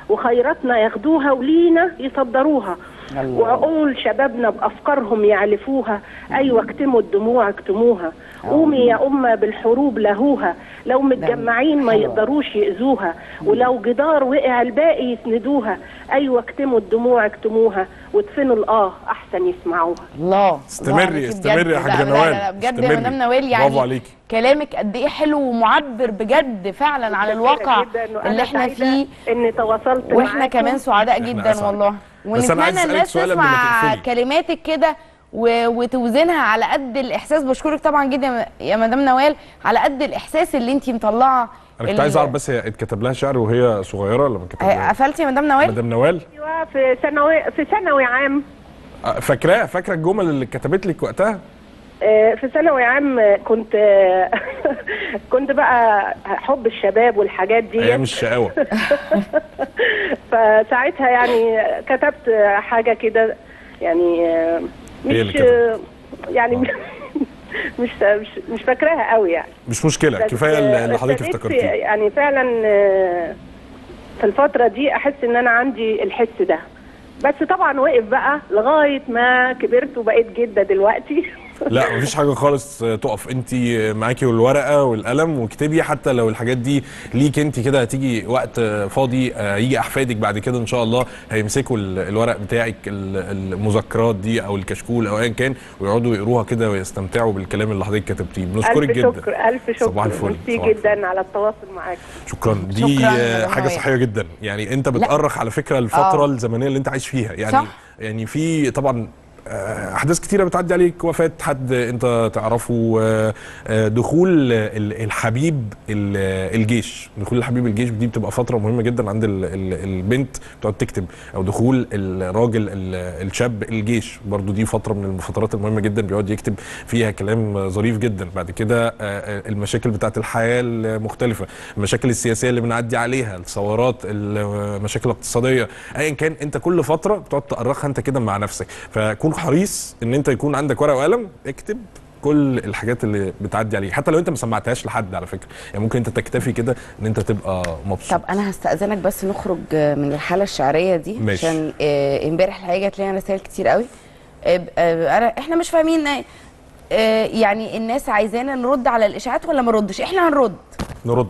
وخيراتنا ياخدوها ولينا يصدروها وعقول شبابنا بافكارهم يعلفوها ايوه اكتموا الدموع اكتموها قومي يا امه بالحروب لهوها لو متجمعين ما يقدروش يأذوها ولو جدار وقع الباقي يسندوها ايوه اكتموا الدموع اكتموها وادفنوا الاه احسن يسمعوها الله استمري، الله عليكي استمري بجد. يا حاجة لا، لا، نوال. لا لا بجد يا استمري. مدام نوال يعني برافو عليكي. كلامك قد ايه حلو ومعبر بجد فعلا عن الواقع جداً، وأنا اللي احنا سعيدة فيه ان تواصلت واحنا معاكم. كمان سعداء إحنا جدا أسعد. والله بس أنا عايز ونتمنى أسألك الناس سؤال قبل ما تسمع تقفلي. كلماتك كده و... وتوزنها على قد الاحساس بشكرك طبعا جدا يا مدام نوال على قد الاحساس اللي انت مطلعه انا كنت ال- عايز اعرف بس هي اتكتب لها شعر وهي صغيره ولا ما اتكتب قفلتي يا مدام نوال مدام نوال ايوه في ثانوي في ثانوي عام آه، فاكراه فاكره الجمل اللي اتكتبت لك وقتها آه، في ثانوي عام آه، كنت آه، كنت بقى حب الشباب والحاجات دي ايام الشقاوه فساعتها يعني كتبت حاجه كده يعني آه، إيه اللي مش كتبت؟ يعني مش مش مش فاكراها قوي يعني مش مشكله بس، كفايه اللي اللي بس حضرتك ابتديت افتكرتيه يعني فعلا آه، في الفترة دي أحس إن أنا عندي الحس ده بس طبعا وقف بقى لغاية ما كبرت وبقيت جدة دلوقتي لا مفيش حاجه خالص آه، تقف انت معاكي والورقه والقلم واكتبي حتى لو الحاجات دي ليك انت كده هتيجي وقت آه، فاضي آه، يجي احفادك بعد كده ان شاء الله هيمسكوا ال- الورق بتاعك ال- المذكرات دي او الكشكول او ايا كان ويقعدوا يقروها كده ويستمتعوا بالكلام اللي حضرتك كتبتيه بنشكرك ألف جدا شكر ألف شكر صباح الفل ميرسي صباح الفل. جدا على التواصل معاك شكرا دي شكراً آه، مدام حاجه نوال. صحيه جدا يعني انت بتأرخ على فكره الفتره آه. الزمنيه اللي انت عايش فيها يعني صح. يعني في طبعا آه، احداث كتيره بتعدي عليك وفاه حد انت تعرفه آه، آه، دخول ال- الحبيب ال- الجيش دخول الحبيب الجيش دي بتبقى فتره مهمه جدا عند ال- ال- البنت بتقعد تكتب او دخول الراجل ال- الشاب الجيش برضو دي فتره من الفترات المهمه جدا بيقعد يكتب فيها كلام ظريف جدا بعد كده آه، آه، المشاكل بتاعت الحياه المختلفه المشاكل السياسيه اللي بنعدي عليها الثورات المشاكل الاقتصاديه ايا كان انت كل فتره بتقعد تأرخها انت كده مع نفسك فكون حريص ان انت يكون عندك ورقه وقلم اكتب كل الحاجات اللي بتعدي عليك حتى لو انت ما سمعتهاش لحد على فكره يعني ممكن انت تكتفي كده ان انت تبقى مبسوط طب انا هستاذنك بس نخرج من الحاله الشعريه دي ماشي. عشان آه، امبارح الحقيقه جات لنا رسائل كتير قوي آه، آه، انا احنا مش فاهمين آه، يعني الناس عايزانا نرد على الاشاعات ولا ما نردش احنا هنرد نرد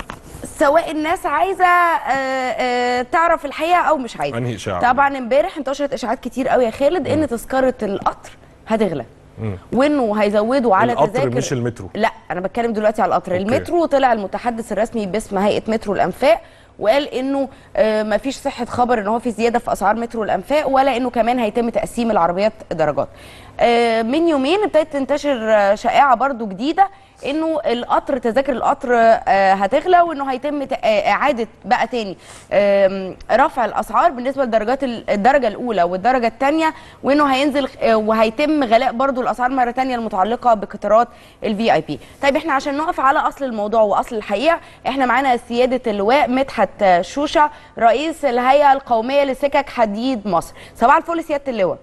سواء الناس عايزه آه، آه، تعرف الحقيقه او مش عايزه انهي اشاعه طبعا امبارح انتشرت اشاعات كتير قوي يا خالد ان تذكره القطر هتغلى وانه هيزودوا على القطر تذاكر مش المترو لا انا بتكلم دلوقتي على القطر أوكي. المترو طلع المتحدث الرسمي باسم هيئه مترو الانفاق وقال انه آه مفيش صحه خبر ان هو في زياده في اسعار مترو الانفاق ولا انه كمان هيتم تقسيم العربيات درجات آه من يومين ابتدت تنتشر آه، شائعه برضو جديده انه القطر تذاكر القطر آه هتغلى وانه هيتم ت- آه، اعاده بقى تاني آم، رفع الاسعار بالنسبه لدرجات ال- الدرجه الاولى والدرجه الثانيه وانه هينزل آه، وهيتم غلاء برضو الاسعار مره ثانيه المتعلقه بقطارات الفي اي بي طيب احنا عشان نقف على اصل الموضوع واصل الحقيقه احنا معانا سياده اللواء مدحت آه، شوشه رئيس الهيئه القوميه لسكك حديد مصر صباح الفل سياده اللواء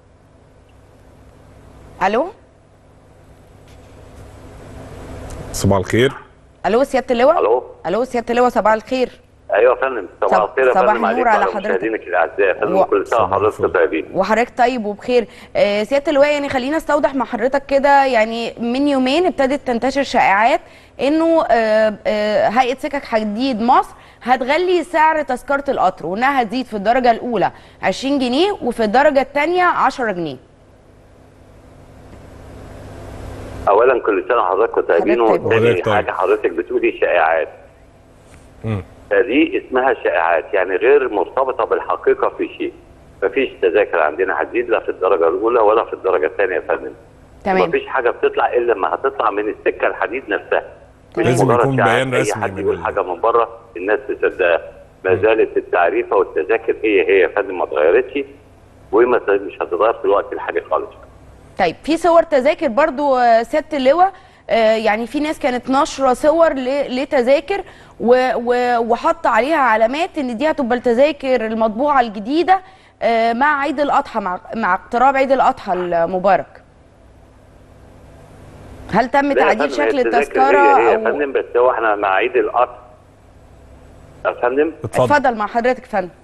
الو صباح الخير الو سياده اللواء الو الو سياده اللواء صباح الخير ايوه يا فندم صب- صباح الخير يا صباح فندم النور عليكم على وعلى حضرتك. مشاهدينك الاعزاء يا فندم و- كل سنه صباح وحضرتك الفل. طيبين وحضرتك طيب وبخير آه، سياده اللواء يعني خلينا استوضح مع حضرتك كده يعني من يومين ابتدت تنتشر شائعات انه آه، آه، هيئه سكك حديد مصر هتغلي سعر تذكره القطر وانها هتزيد في الدرجه الاولى 20 جنيه وفي الدرجه الثانيه 10 جنيه اولا كل سنه وحضراتكم طيبين حضرتك طيب. وتاني وحضرتك طيب. حاجه حضرتك بتقولي شائعات مم. فدي اسمها شائعات يعني غير مرتبطه بالحقيقه في شيء مفيش تذاكر عندنا هتزيد لا في الدرجه الاولى ولا في الدرجه الثانيه يا فندم تمام مفيش حاجه بتطلع الا لما هتطلع من السكه الحديد نفسها مش لازم مجرد يكون شائعات بيان اي رسمي حد من يقول ال- حاجه من بره الناس تصدقها ما زالت التعريفه والتذاكر هي هي يا فندم ما اتغيرتش وما ت- مش هتتغير في الوقت الحاجه خالص طيب في صور تذاكر برضو آه، سياده اللواء آه، يعني في ناس كانت ناشره صور ل- لتذاكر و- و- وحط عليها علامات ان دي هتبقى التذاكر المطبوعه الجديده آه، مع عيد الاضحى مع مع اقتراب عيد الاضحى المبارك هل تم لا يا تعديل فندم، هي شكل التذاكر التذكره هي هي يا او فندم بس هو احنا مع عيد القطر يا فندم اتفضل اتفضل مع حضرتك يا فندم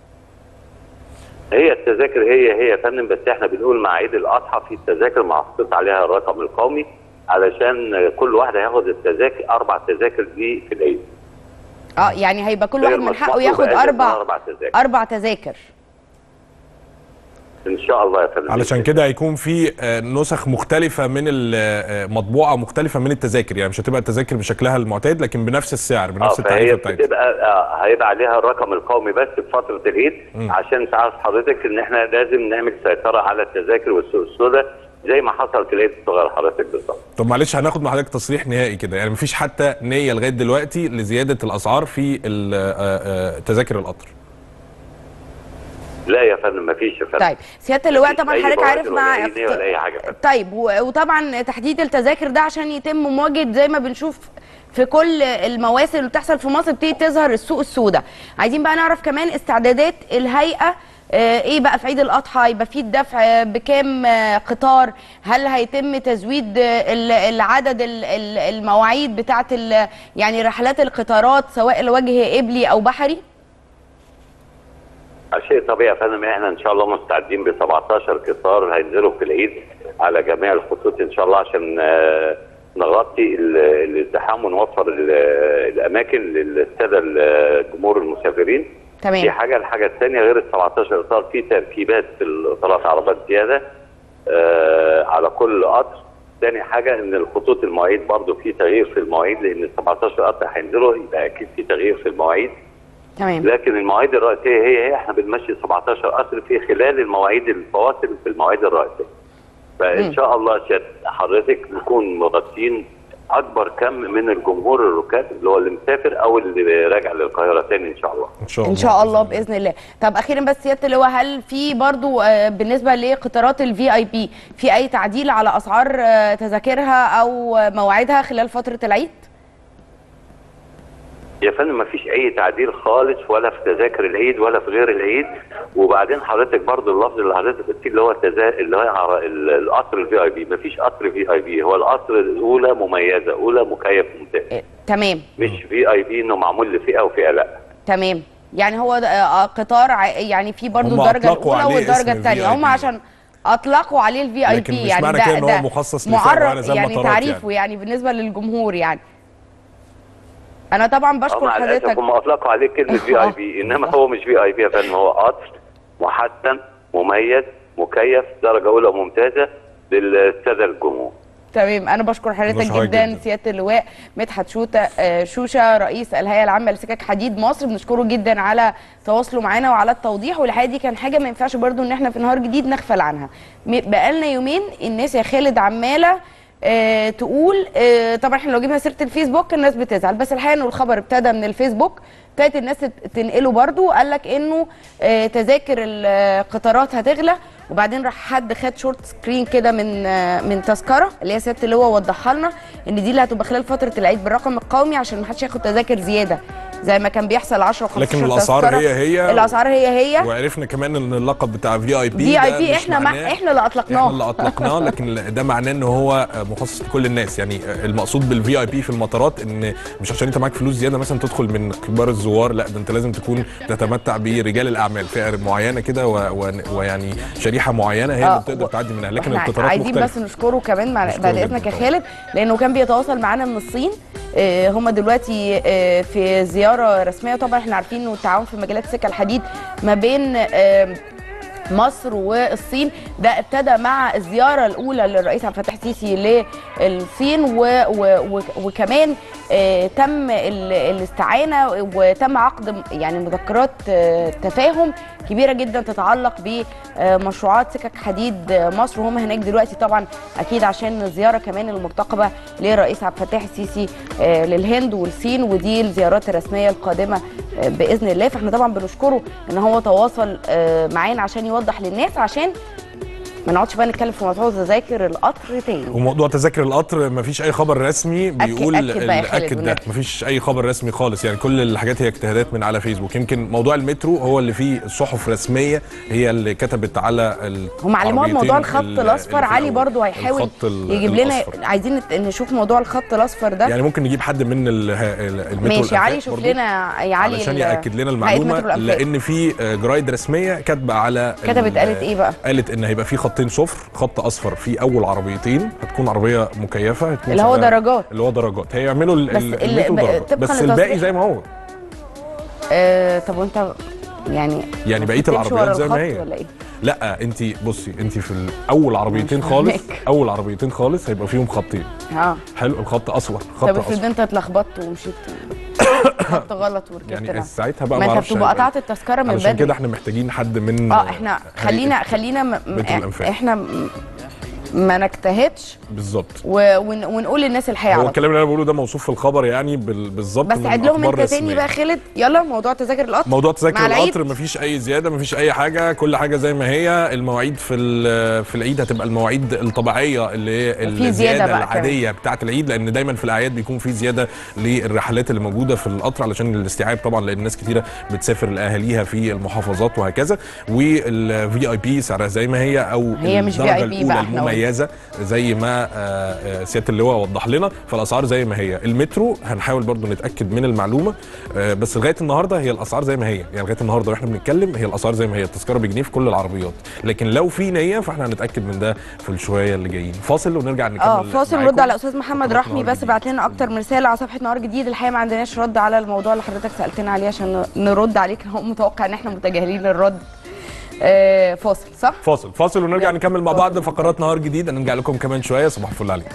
هي التذاكر هي هي يا فندم بس احنا بنقول مع عيد الاضحى في التذاكر محطوط عليها الرقم القومي علشان كل واحد هياخد التذاكر اربع تذاكر دي في العيد اه يعني هيبقى كل غير واحد من مسموح حقه له ياخد بأقل من اربع اربع تذاكر اربع تذاكر ان شاء الله يا فندم علشان كده هيكون في آه، نسخ مختلفة من المطبوعة مختلفة من التذاكر يعني مش هتبقى التذاكر بشكلها المعتاد لكن بنفس السعر اه بنفس فهي التعريفة بتاعتها بتبقى آه هيبقى عليها الرقم القومي بس في فتره العيد عشان تعرف حضرتك ان احنا لازم نعمل سيطره على التذاكر والسوق السوداء زي ما حصل في العيد الصغير حضرتك بالظبط طب معلش هناخد مع حضرتك تصريح نهائي كده يعني مفيش حتى نية لغاية دلوقتي لزيادة الأسعار في ال- آه، آه، تذاكر القطر لا يا فندم ما فيش يا فندم طيب سياده اللواء مفيش طبعا أي حضرتك عارف بوادر مع ولا أي نية ولا اي حاجه يا فندم. طيب و- وطبعا تحديد التذاكر ده عشان يتم مواجهه زي ما بنشوف في كل المواسم اللي بتحصل في مصر بتبتدي تظهر السوق السوداء عايزين بقى نعرف كمان استعدادات الهيئه آه، ايه بقى في عيد الاضحى يبقى في الدفع بكام آه، قطار هل هيتم تزويد آه، ال- العدد ال- ال- المواعيد بتاعه ال- يعني رحلات القطارات سواء لوجه قبلي او بحري شيء طبيعي يا فندم احنا ان شاء الله مستعدين ب 17 قطار هينزلوا في العيد على جميع الخطوط ان شاء الله عشان آه، نغطي ال- الازدحام ونوفر ال- الاماكن للساده الجمهور المسافرين دي تمام حاجه الحاجه الثانيه غير ال 17 اطار في تركيبات في القطارات عربات زياده آه على كل قطر ثاني حاجه ان الخطوط المواعيد برضو في تغيير في المواعيد لان ال 17 قطر هينزلوا يبقى اكيد في تغيير في المواعيد تمام لكن المواعيد الرئيسيه هي هي احنا بنمشي 17 قطر في خلال المواعيد الفواصل في المواعيد الرئيسيه. فان مم. شاء الله شت حضرتك نكون مغطين اكبر كم من الجمهور الركاب اللي هو اللي مسافر او اللي راجع للقاهره تاني ان شاء الله. إن شاء الله ان شاء الله باذن الله طب اخيرا بس سياده اللواء هل في برضو آه، بالنسبه لقطارات الفي اي بي في اي تعديل على اسعار آه، تذاكرها او آه، مواعيدها خلال فتره العيد يا فندم ما فيش اي تعديل خالص ولا في تذاكر العيد ولا في غير العيد وبعدين حضرتك برضو اللفظ اللي حضرتك قلتيه اللي هو التزا... اللي هو عر- ال- القطر الفي اي بي ما فيش قطر في اي بي هو القطر الاولى مميزه اولى مكيف ممتاز آه، تمام مش في اي بي انه معمول لفئه وفئه لا تمام يعني هو ده، آه، قطار ع- يعني في برضو هم الدرجه أطلقوا الاولى عليه اسم والدرجه الثانيه هم VIP. عشان اطلقوا عليه الفي اي لكن بي مش يعني معنى ده كده إن هو ده مخصص لفئة معينة معرف زي يعني المطارات تعريفه يعني بالنسبه للجمهور يعني انا طبعا اه بشكر مع الاسف حضرتك هم اطلقوا عليه كلمه في اي بي انما هو مش في اي بي يا فندم هو قطر محسن مميز مكيف درجه اولى ممتازه للساده الجمهور تمام انا بشكر حضرتك بشكرك جدا, جداً. سياده اللواء مدحت شوته آه، شوشه رئيس الهيئه العامه لسكك حديد مصر بنشكره جدا على تواصله معانا وعلى التوضيح والحقيقه دي كان حاجه ما ينفعش برضو ان احنا في نهار جديد نغفل عنها م- بقالنا يومين الناس يا خالد عماله آه تقول آه طبعا احنا لو جبنا سيره الفيسبوك الناس بتزعل بس الحقيقه انه الخبر ابتدى من الفيسبوك ابتدت الناس تت- تنقله برضو قال لك انه آه تذاكر القطارات هتغلى وبعدين راح حد خد شورت سكرين كده من آه من تذكره اللي هي سياده اللواء وضحها لنا ان دي اللي هتبقى خلال فتره العيد بالرقم القومي عشان ما حدش ياخد تذاكر زياده زي ما كان بيحصل 10 و15 لكن الأسعار تذكرة. هي هي. الاسعار هي هي وعرفنا كمان ان اللقب بتاع في اي بي في اي بي احنا مع احنا اللي اطلقناه احنا اللي اطلقناه لكن ده معناه ان هو مخصص لكل الناس يعني المقصود بالفي اي بي في المطارات ان مش عشان انت معاك فلوس زياده مثلا تدخل من كبار الزوار لا ده انت لازم تكون تتمتع برجال الاعمال فئه معينه كده و- و- ويعني شريحه معينه هي آه، اللي بتقدر و- تعدي منها لكن احنا القطارات عايزين مختلفه بس نشكره كمان مع نشكره بعد جداً اذنك يا طبعاً. خالد لانه كان بيتواصل معانا من الصين آه، هم دلوقتي آه، في زياره رسميه طبعا احنا عارفين انه التعاون في مجالات سكه الحديد ما بين آه، مصر والصين ده ابتدى مع الزياره الاولى للرئيس عبد الفتاح السيسي للصين و و و وكمان آه تم ال- الاستعانه وتم عقد م- يعني مذكرات آه تفاهم كبيره جدا تتعلق بمشروعات سكك حديد آه، مصر وهم هناك دلوقتي طبعا اكيد عشان الزياره كمان المرتقبه للرئيس عبد الفتاح السيسي آه للهند والصين ودي الزيارات الرسميه القادمه آه باذن الله فاحنا طبعا بنشكره ان هو تواصل آه معانا عشان يوضح للناس عشان ما نقعدش بقى نتكلم في موضوع تذاكر القطر تاني وموضوع تذاكر القطر مفيش اي خبر رسمي بيقول أكد بقى يا خالد اكد ده والنبي. مفيش اي خبر رسمي خالص يعني كل الحاجات هي اجتهادات من على فيسبوك يمكن موضوع المترو هو اللي فيه صحف رسميه هي اللي كتبت على هم علموها موضوع العربيتين الخط ال- الاصفر اللي في علي الأول. برضو هيحاول الخط ال- يجيب لنا الأصفر. عايزين نت- نشوف موضوع الخط الاصفر ده يعني ممكن نجيب حد من ال- ال- المترو ماشي الأنفاق علي شوف برضو لنا يا علي علشان ال- ياكد لنا هيئة المعلومه مترو الأنفاق. لان في آه، جرايد رسميه كاتبه على ال- كتبت قالت ايه بقى قالت ان هيبقى في خطين صفر خط اصفر في اول عربيتين هتكون عربيه مكيفه هتكون اللي هو شغالة- درجات. اللي هو درجات هيعملوا ال- بس ال- ال- المترو ب- درجات طبقاً بس الباقي لتصريح- زي ما هو آه طب وانت يعني يعني بقيه المفروض تمشي العربيات ورا زي ما الخط هي ولا ايه لا انت بصي انت في ال- اول عربيتين مش خالص فاهماك. اول عربيتين خالص هيبقى فيهم خطين اه حلو الخط اصفر خط طب افرض اصفر انت اتلخبطت ومشيت خط غلط وركبت يعني يعني ساعتها بقى ما انت معرفش بتبقى هيبقى قطعت التذكره من علشان بدري كده احنا محتاجين حد من اه احنا خلينا خلينا م... بيت الأنفاق. احنا م... ما نجتهدش بالظبط و... ون... ونقول للناس الحقيقه هو على طول. الكلام اللي انا بقوله ده موصوف في الخبر يعني بال- بالظبط بس من عد لهم أخبار انت تاني رسمية. بقى خالد يلا موضوع تذاكر القطر موضوع مع تذاكر العيد. القطر مفيش اي زياده مفيش اي حاجه كل حاجه زي ما هي المواعيد في ال- في العيد هتبقى المواعيد الطبيعيه اللي هي وفي زيادة الزياده بقى العاديه بتاعه العيد لان دايما في الاعياد بيكون في زياده للرحلات اللي موجوده في القطر علشان الاستيعاب طبعا لان ناس كتيره بتسافر لاهاليها في المحافظات وهكذا والفي اي بي سعرها زي ما هي او هي مش الدرجه VIP بقى الاولى احنا قلنا. المميزه زي ما آه، آه، سياده اللواء وضح لنا فالاسعار زي ما هي المترو هنحاول برضو نتاكد من المعلومه آه، بس لغايه النهارده هي الاسعار زي ما هي يعني لغايه النهارده واحنا بنتكلم هي الاسعار زي ما هي التذكره بجنيه في كل العربيات لكن لو في نيه فاحنا هنتاكد من ده في الشويه اللي جايين فاصل ونرجع نكمل اه فاصل معاكم. نرد على استاذ محمد فقرات رحمي نهار بس بعت لنا اكتر من رساله على صفحه نهار جديد الحقيقه ما عندناش رد على الموضوع اللي حضرتك سالتنا عليه عشان نرد عليك هو متوقع ان احنا متجاهلين الرد آه فاصل صح فاصل فاصل ونرجع نكمل مع بعض فقرات نهار جديد هنرجع لكم كمان شويه صباح الفل عليكم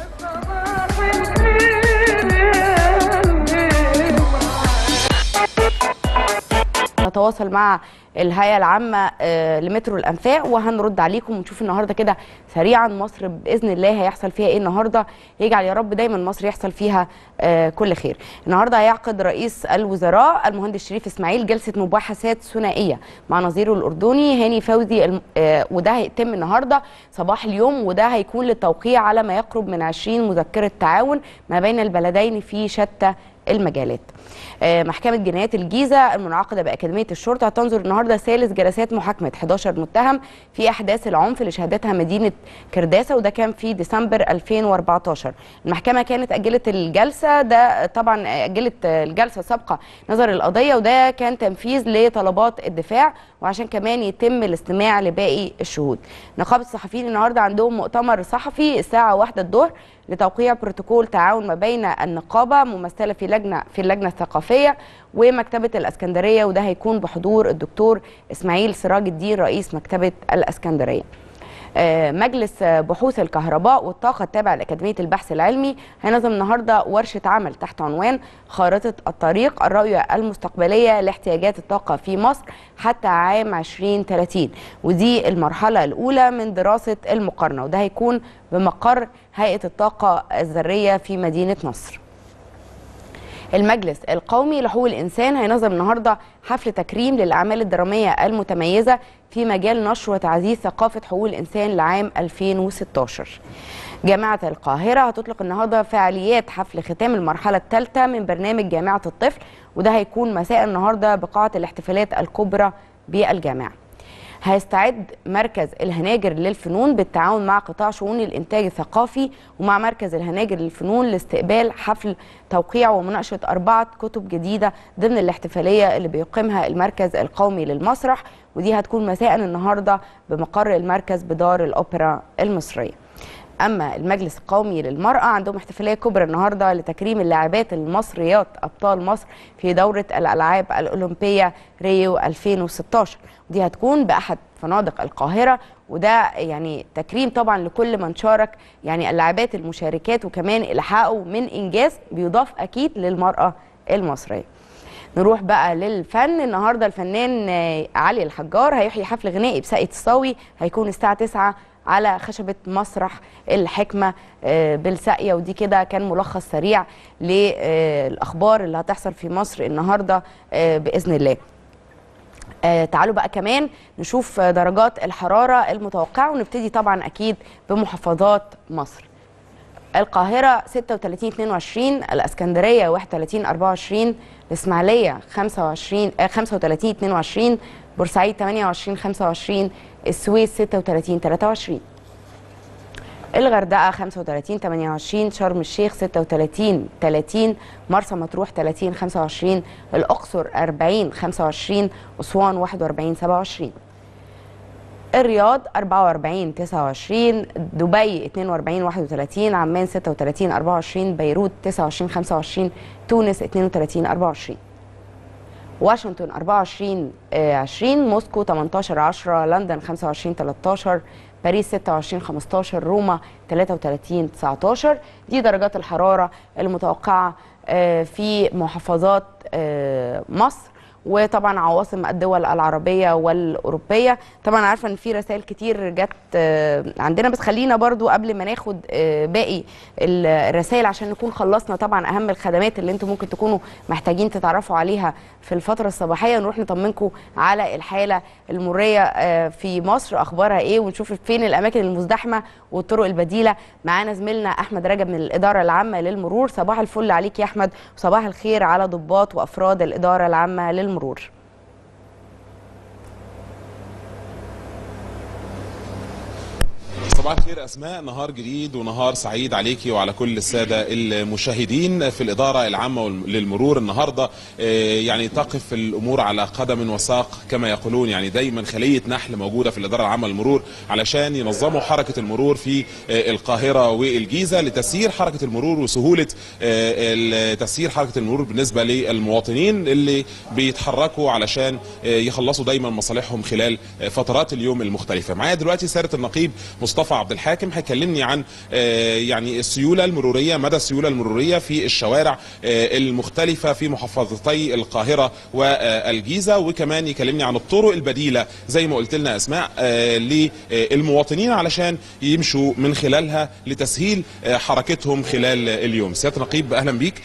نتواصل مع الهيئه العامه آه، لمترو الانفاق وهنرد عليكم ونشوف النهارده كده سريعا مصر باذن الله هيحصل فيها ايه النهارده يجعل يا رب دايما مصر يحصل فيها آه، كل خير النهارده هيعقد رئيس الوزراء المهندس شريف اسماعيل جلسه مباحثات ثنائيه مع نظيره الاردني هاني فوزي الم- آه، وده هيتم النهارده صباح اليوم وده هيكون للتوقيع على ما يقرب من 20 مذكره تعاون ما بين البلدين في شتى المجالات آه، محكمة جنايات الجيزة المنعقدة بأكاديمية الشرطة تنظر النهاردة ثالث جلسات محاكمة 11 متهم في أحداث العنف اللي شهدتها مدينة كرداسة وده كان في ديسمبر 2014 المحكمة كانت أجلت الجلسة ده طبعا أجلت الجلسة السابقة نظر القضية وده كان تنفيذ لطلبات الدفاع وعشان كمان يتم الاستماع لباقي الشهود نقابة الصحفيين النهاردة عندهم مؤتمر صحفي الساعة واحدة الظهر لتوقيع بروتوكول تعاون ما بين النقابة ممثلة في لجنة في اللجنة الثقافية ومكتبة الأسكندرية وده هيكون بحضور الدكتور إسماعيل سراج الدين رئيس مكتبة الأسكندرية آه، مجلس آه، بحوث الكهرباء والطاقة التابع لأكاديمية البحث العلمي هينظم النهاردة ورشة عمل تحت عنوان خارطة الطريق الرؤية المستقبلية لاحتياجات الطاقة في مصر حتى عام 2030 ودي المرحلة الأولى من دراسة المقارنة وده هيكون بمقر هيئة الطاقة الذرية في مدينة نصر المجلس القومي لحقوق الإنسان هينظم النهاردة حفل تكريم للأعمال الدرامية المتميزة في مجال نشر وتعزيز ثقافة حقوق الإنسان لعام 2016 جامعة القاهرة هتطلق النهاردة فعاليات حفل ختام المرحلة الثالثة من برنامج جامعة الطفل وده هيكون مساء النهاردة بقاعة الاحتفالات الكبرى بالجامعة هيستعد مركز الهناجر للفنون بالتعاون مع قطاع شؤون الإنتاج الثقافي ومع مركز الهناجر للفنون لاستقبال حفل توقيع ومناقشة أربعة كتب جديدة ضمن الاحتفالية اللي بيقيمها المركز القومي للمسرح ودي هتكون مساء النهاردة بمقر المركز بدار الأوبرا المصرية اما المجلس القومي للمراه عندهم احتفاليه كبرى النهارده لتكريم اللاعبات المصريات ابطال مصر في دوره الالعاب الاولمبيه ريو 2016 ودي هتكون باحد فنادق القاهره وده يعني تكريم طبعا لكل من شارك يعني اللاعبات المشاركات وكمان الحقوا من انجاز بيضاف اكيد للمراه المصريه نروح بقى للفن النهارده الفنان آه، علي الحجار هيحيي حفل غنائي بساقية الصاوي هيكون الساعه 9 على خشبة مسرح الحكمة آه، بالساقية ودي كده كان ملخص سريع للأخبار اللي هتحصل في مصر النهاردة آه، بإذن الله آه تعالوا بقى كمان نشوف آه، درجات الحرارة المتوقعة ونبتدي طبعا أكيد بمحافظات مصر القاهرة 36 22 الإسكندرية 31 24 الإسماعيلية 25 آه 35 22 بورسعيد 28 25 السويس 36 23 الغردقة 35 28 شرم الشيخ 36 30 مرسى مطروح 30 25 الأقصر 40 25 أسوان 41 27 الرياض 44 29 دبي 42 31 عمان 36 24 بيروت 29 25 تونس 32 24 واشنطن 24 آه، 20 موسكو 18 10 لندن 25 13 باريس 26 15 روما 33 19 دي درجات الحرارة المتوقعة آه، في محافظات آه، مصر وطبعا عواصم الدول العربيه والاوروبيه طبعا عارفه ان في رسائل كتير جت آه، عندنا بس خلينا برضو قبل ما ناخد آه، باقي ال- الرسائل عشان نكون خلصنا طبعا اهم الخدمات اللي انتم ممكن تكونوا محتاجين تتعرفوا عليها في الفتره الصباحيه نروح نطمنكم على الحاله المريه آه، في مصر اخبارها ايه ونشوف فين الاماكن المزدحمه والطرق البديله معانا زميلنا احمد رجب من الاداره العامه للمرور صباح الفل عليك يا احمد وصباح الخير على ضباط وافراد الاداره العامه للمرور صباح الخير اسماء نهار جديد ونهار سعيد عليكي وعلى كل الساده المشاهدين في الاداره العامه للمرور النهارده آه، يعني تقف الامور على قدم وساق كما يقولون يعني دايما خليه نحل موجوده في الاداره العامه للمرور علشان ينظموا حركه المرور في آه، القاهره والجيزه لتسيير حركه المرور وسهوله آه، ال- تسيير حركه المرور بالنسبه للمواطنين اللي بيتحركوا علشان آه، يخلصوا دايما مصالحهم خلال آه، فترات اليوم المختلفه معايا دلوقتي سياده النقيب مصطفى عبد الحاكم هيكلمني عن آه، يعني السيوله المروريه مدى السيوله المروريه في الشوارع آه، المختلفه في محافظتي القاهره والجيزه وكمان يكلمني عن الطرق البديله زي ما قلت لنا اسماء آه، للمواطنين علشان يمشوا من خلالها لتسهيل آه، حركتهم خلال اليوم سياده النقيب اهلا بيك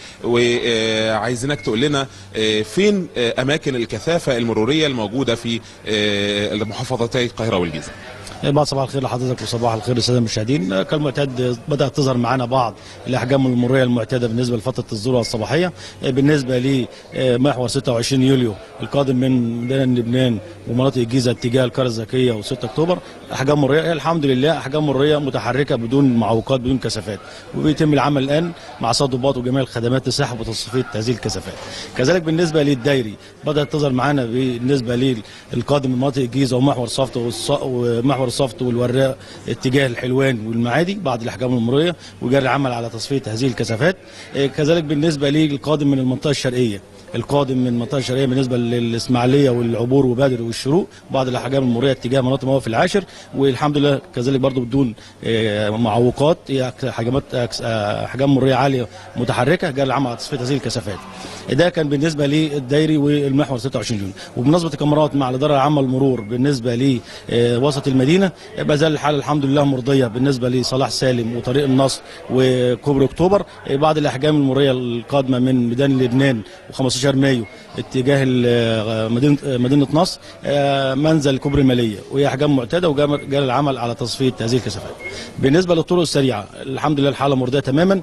وعايزينك تقول لنا آه، فين آه، اماكن الكثافه المروريه الموجوده في آه، محافظتي القاهره والجيزه بعد صباح الخير لحضرتك وصباح الخير للساده المشاهدين كالمعتاد بدات تظهر معنا بعض الاحجام المروريه المعتاده بالنسبه لفتره الذروه الصباحيه بالنسبه لمحور 26 يوليو القادم من ميدان لبنان ومناطق الجيزه اتجاه القريه الذكيه و6 اكتوبر احجام مروريه هي الحمد لله احجام مروريه متحركه بدون معوقات بدون كثافات وبيتم العمل الان مع سيد ضباط وجميع الخدمات لسحب وتصفيه هذه الكثافات كذلك بالنسبه للدايري بدات تظهر معنا بالنسبه للقادم من مناطق الجيزه ومحور صفت والص- ومحور الصفت والوراق اتجاه الحلوان والمعادي بعض الاحجام المروريه وجري العمل على تصفيه هذه الكثافات إيه، كذلك بالنسبه للقادم من المنطقه الشرقيه القادم من المنطقه الشرقيه بالنسبه للاسماعيليه والعبور وبادر والشروق بعض الاحجام المروريه اتجاه مناطق موقف العاشر والحمد لله كذلك برضو بدون آه، معوقات هي حجمات أكس- آه، احجام مروريه عاليه متحركه جرى العمل على تصفيه هذه الكثافات ده كان بالنسبه للدايري والمحور 26 جون وبمناسبه الكاميرات مع الاداره العامه للمرور بالنسبه لوسط المدينه ما زال الحاله الحمد لله مرضيه بالنسبه لصلاح سالم وطريق النصر وكوبري اكتوبر آه، بعض الاحجام المروريه القادمه من ميدان لبنان و15 مايو اتجاه ال- مدينه مدينه نصر آه، منزل كوبري الماليه وهي احجام معتاده وجرى العمل على تصفيه هذه الكثافات. بالنسبه للطرق السريعه الحمد لله الحاله مرضيه تماما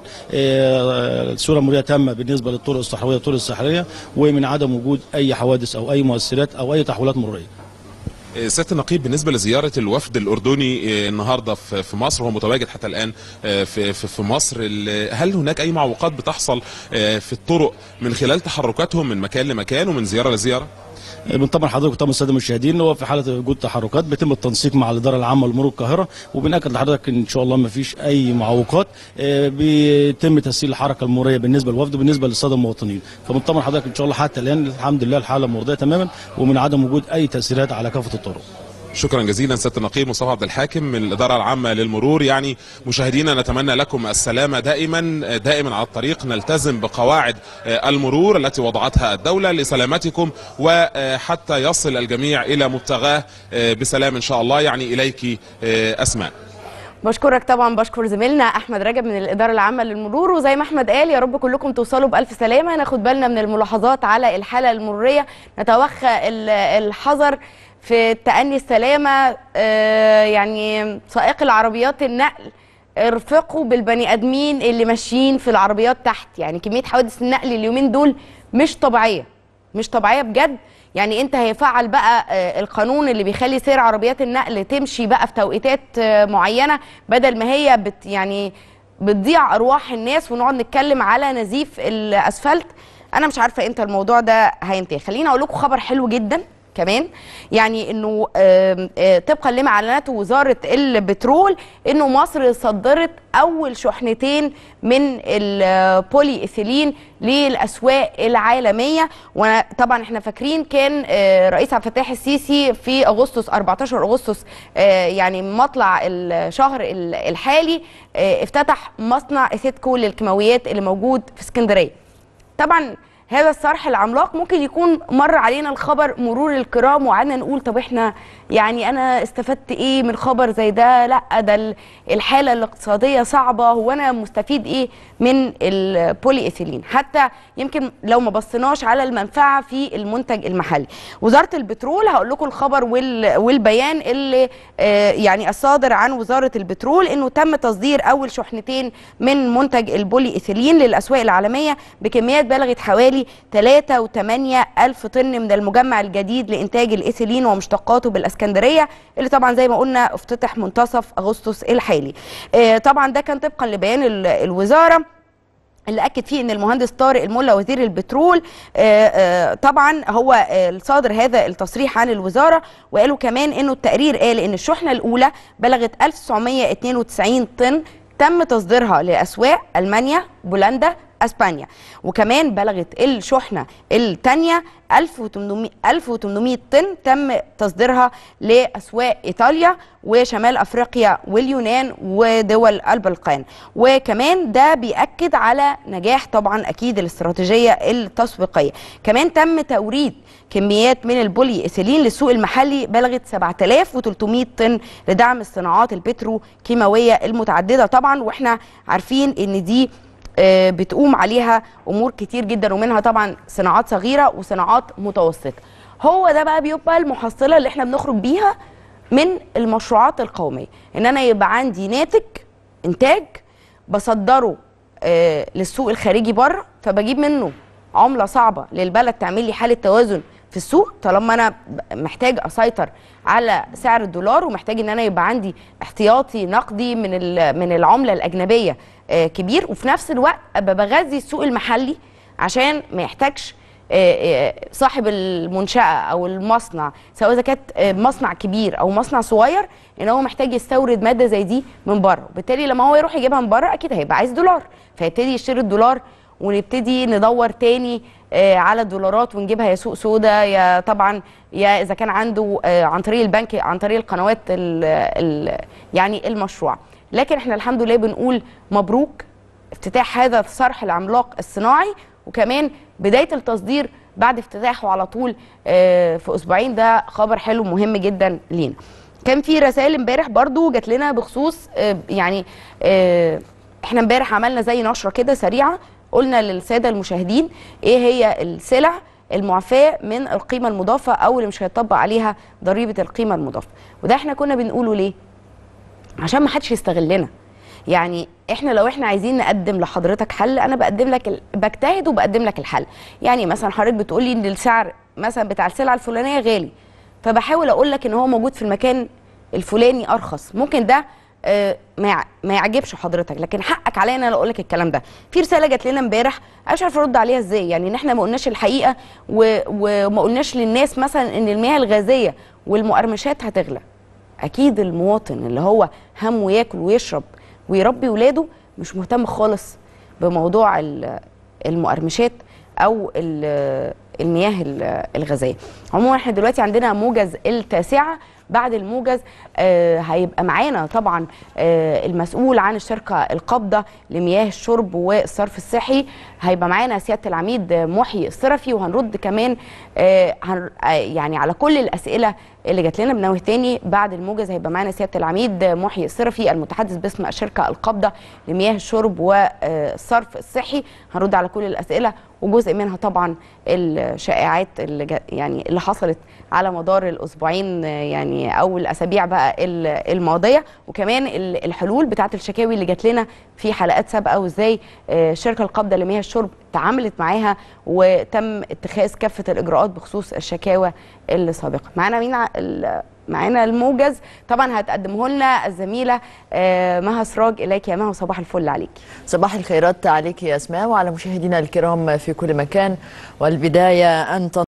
آه، الصوره المرضيه تامه بالنسبه للطرق الصحراويه والطرق الساحليه ومن عدم وجود اي حوادث او اي مؤثرات او اي تحولات مروريه. سياده النقيب بالنسبه لزياره الوفد الاردني آه، النهارده في في مصر هو متواجد حتى الان آه، في في في مصر ال- هل هناك اي معوقات بتحصل آه، في الطرق من خلال تحركاتهم من مكان لمكان ومن زياره لزياره؟ بنطمن حضرتك وطمن الساده المشاهدين ان هو في حاله وجود تحركات بيتم التنسيق مع الاداره العامه لمرور القاهره وبناكد لحضرتك ان شاء الله ما فيش اي معوقات آه، بيتم تسهيل الحركه المروريه بالنسبه للوفد وبالنسبه للساده المواطنين فبنطمن حضرتك ان شاء الله حتى الان الحمد لله الحاله مرضيه تماما ومن عدم وجود اي تاثيرات على كافه الطرق شكرا جزيلا سياده النقيب مصطفى عبد الحاكم من الاداره العامه للمرور يعني مشاهدينا نتمنى لكم السلامه دائما دائما على الطريق نلتزم بقواعد آه، المرور التي وضعتها الدوله لسلامتكم وحتى يصل الجميع الى مبتغاه آه، بسلام ان شاء الله يعني اليك آه، اسماء بشكرك طبعا بشكر زميلنا احمد رجب من الاداره العامه للمرور وزي ما احمد قال يا رب كلكم توصلوا بالف سلامه ناخد بالنا من الملاحظات على الحاله المروريه نتوخى ال- الحذر في تأني السلامه آه، يعني سائق العربيات النقل ارفقوا بالبني ادمين اللي ماشيين في العربيات تحت يعني كميه حوادث النقل اليومين دول مش طبيعيه مش طبيعيه بجد يعني انت هيفعل بقى آه، القانون اللي بيخلي سير عربيات النقل تمشي بقى في توقيتات آه، معينه بدل ما هي بت يعني بتضيع ارواح الناس ونقعد نتكلم على نزيف الاسفلت انا مش عارفه امتى الموضوع ده هينتهي خليني اقول لكم خبر حلو جدا كمان يعني انه آم، آه، طبقا لما اعلنته وزاره البترول انه مصر صدرت اول شحنتين من البولي ايثيلين للاسواق العالميه وطبعا احنا فاكرين كان آه، رئيس عبد الفتاح السيسي في اغسطس 14 اغسطس آه، يعني مطلع الشهر ال- الحالي آه، افتتح مصنع اسيتكو للكيماويات اللي موجود في اسكندريه طبعا هذا الصرح العملاق ممكن يكون مر علينا الخبر مرور الكرام وقعدنا نقول طب احنا يعني انا استفدت ايه من خبر زي ده لا ده ال- الحاله الاقتصاديه صعبه هو انا مستفيد ايه من البولي ايثيلين حتى يمكن لو ما بصيناش على المنفعه في المنتج المحلي وزاره البترول هقول لكم الخبر وال- والبيان اللي آه، يعني الصادر عن وزاره البترول انه تم تصدير اول شحنتين من منتج البولي ايثيلين للاسواق العالميه بكميات بلغت حوالي 3.8 الف طن من المجمع الجديد لانتاج الايثيلين ومشتقاته بالاسكندريه اللي طبعا زي ما قلنا افتتح منتصف اغسطس الحالي آه، طبعا ده كان طبقا لبيان ال- الوزاره اللي اكد فيه ان المهندس طارق الملا وزير البترول آه، آه، طبعا هو آه، صادر هذا التصريح عن الوزاره وقالوا كمان انه التقرير قال ان الشحنه الاولى بلغت 1992 طن تم تصديرها لاسواق المانيا بولندا اسبانيا وكمان بلغت الشحنه الثانيه 1800 1800 طن تم تصديرها لاسواق ايطاليا وشمال افريقيا واليونان ودول البلقان وكمان ده بيأكد على نجاح طبعا اكيد الاستراتيجيه التسويقيه كمان تم توريد كميات من البولي ايثيلين للسوق المحلي بلغت 7300 طن لدعم الصناعات البتروكيماويه المتعدده طبعا واحنا عارفين ان دي آه، بتقوم عليها امور كتير جدا ومنها طبعا صناعات صغيره وصناعات متوسطه هو ده بقى بيبقى المحصله اللي احنا بنخرج بيها من المشروعات القوميه ان انا يبقى عندي ناتج انتاج بصدره آه، للسوق الخارجي بره فبجيب منه عمله صعبه للبلد تعمل لي حاله توازن في السوق طالما انا ب- محتاج اسيطر على سعر الدولار ومحتاج ان انا يبقى عندي احتياطي نقدي من ال- من العمله الاجنبيه آه، كبير وفي نفس الوقت ابقى بغذي السوق المحلي عشان ما يحتاجش آه، آه، صاحب المنشاه او المصنع سواء اذا كانت آه، مصنع كبير او مصنع صغير ان هو محتاج يستورد ماده زي دي من بره وبالتالي لما هو يروح يجيبها من بره اكيد هيبقى عايز دولار فيبتدي يشتري الدولار ونبتدي ندور تاني آه، على الدولارات ونجيبها يا سوق سودا يا طبعا يا اذا كان عنده آه، عن طريق البنك عن طريق القنوات ال ال يعني المشروع لكن احنا الحمد لله بنقول مبروك افتتاح هذا الصرح العملاق الصناعي وكمان بدايه التصدير بعد افتتاحه على طول آه، في اسبوعين ده خبر حلو مهم جدا لينا كان في رسائل امبارح برضو جات لنا بخصوص آه، يعني آه، احنا امبارح عملنا زي نشره كده سريعه قلنا للساده المشاهدين ايه هي السلع المعفاه من القيمه المضافه او اللي مش هيطبق عليها ضريبه القيمه المضافه وده احنا كنا بنقوله ليه عشان ما حدش يستغلنا يعني احنا لو احنا عايزين نقدم لحضرتك حل انا بقدم لك ال... بجتهد وبقدم لك الحل يعني مثلا حضرتك بتقول لي ان السعر مثلا بتاع السلعه الفلانيه غالي فبحاول اقول لك ان هو موجود في المكان الفلاني ارخص ممكن ده آه، ما يع- ما يعجبش حضرتك لكن حقك عليا ان انا اقول لك الكلام ده في رساله جات لنا امبارح انا مش عارفه ارد عليها ازاي يعني ان احنا ما قلناش الحقيقه و... وما قلناش للناس مثلا ان المياه الغازيه والمقرمشات هتغلى اكيد المواطن اللي هو همه ياكل ويشرب ويربي ولاده مش مهتم خالص بموضوع ال- المقرمشات او ال- المياه ال- الغازيه عموما احنا دلوقتي عندنا موجز التاسعه بعد الموجز آه، هيبقى معانا طبعا آه، المسؤول عن الشركه القابضه لمياه الشرب والصرف الصحي هيبقى معانا سياده العميد محيي الصرفي وهنرد كمان آه، هن- آه، يعني على كل الاسئله اللي جات لنا بنوه تاني بعد الموجز هيبقى معانا سياده العميد محيي الصرفي المتحدث باسم الشركه القابضه لمياه الشرب والصرف الصحي هنرد على كل الاسئله وجزء منها طبعا الشائعات اللي جا- يعني اللي حصلت على مدار الاسبوعين آه، يعني او الاسابيع بقى ال- الماضيه وكمان ال- الحلول بتاعه الشكاوي اللي جات لنا في حلقات سابقه وازاي آه، الشركه القابضه لمياه الشرب تعاملت معاها وتم اتخاذ كافه الاجراءات بخصوص الشكاوى السابقه معانا مين ع- ال- معانا الموجز طبعا هتقدمه لنا الزميله آه، مها سراج اليك يا مها وصباح الفل عليك صباح الخيرات عليك يا اسماء وعلى مشاهدينا الكرام في كل مكان والبدايه ان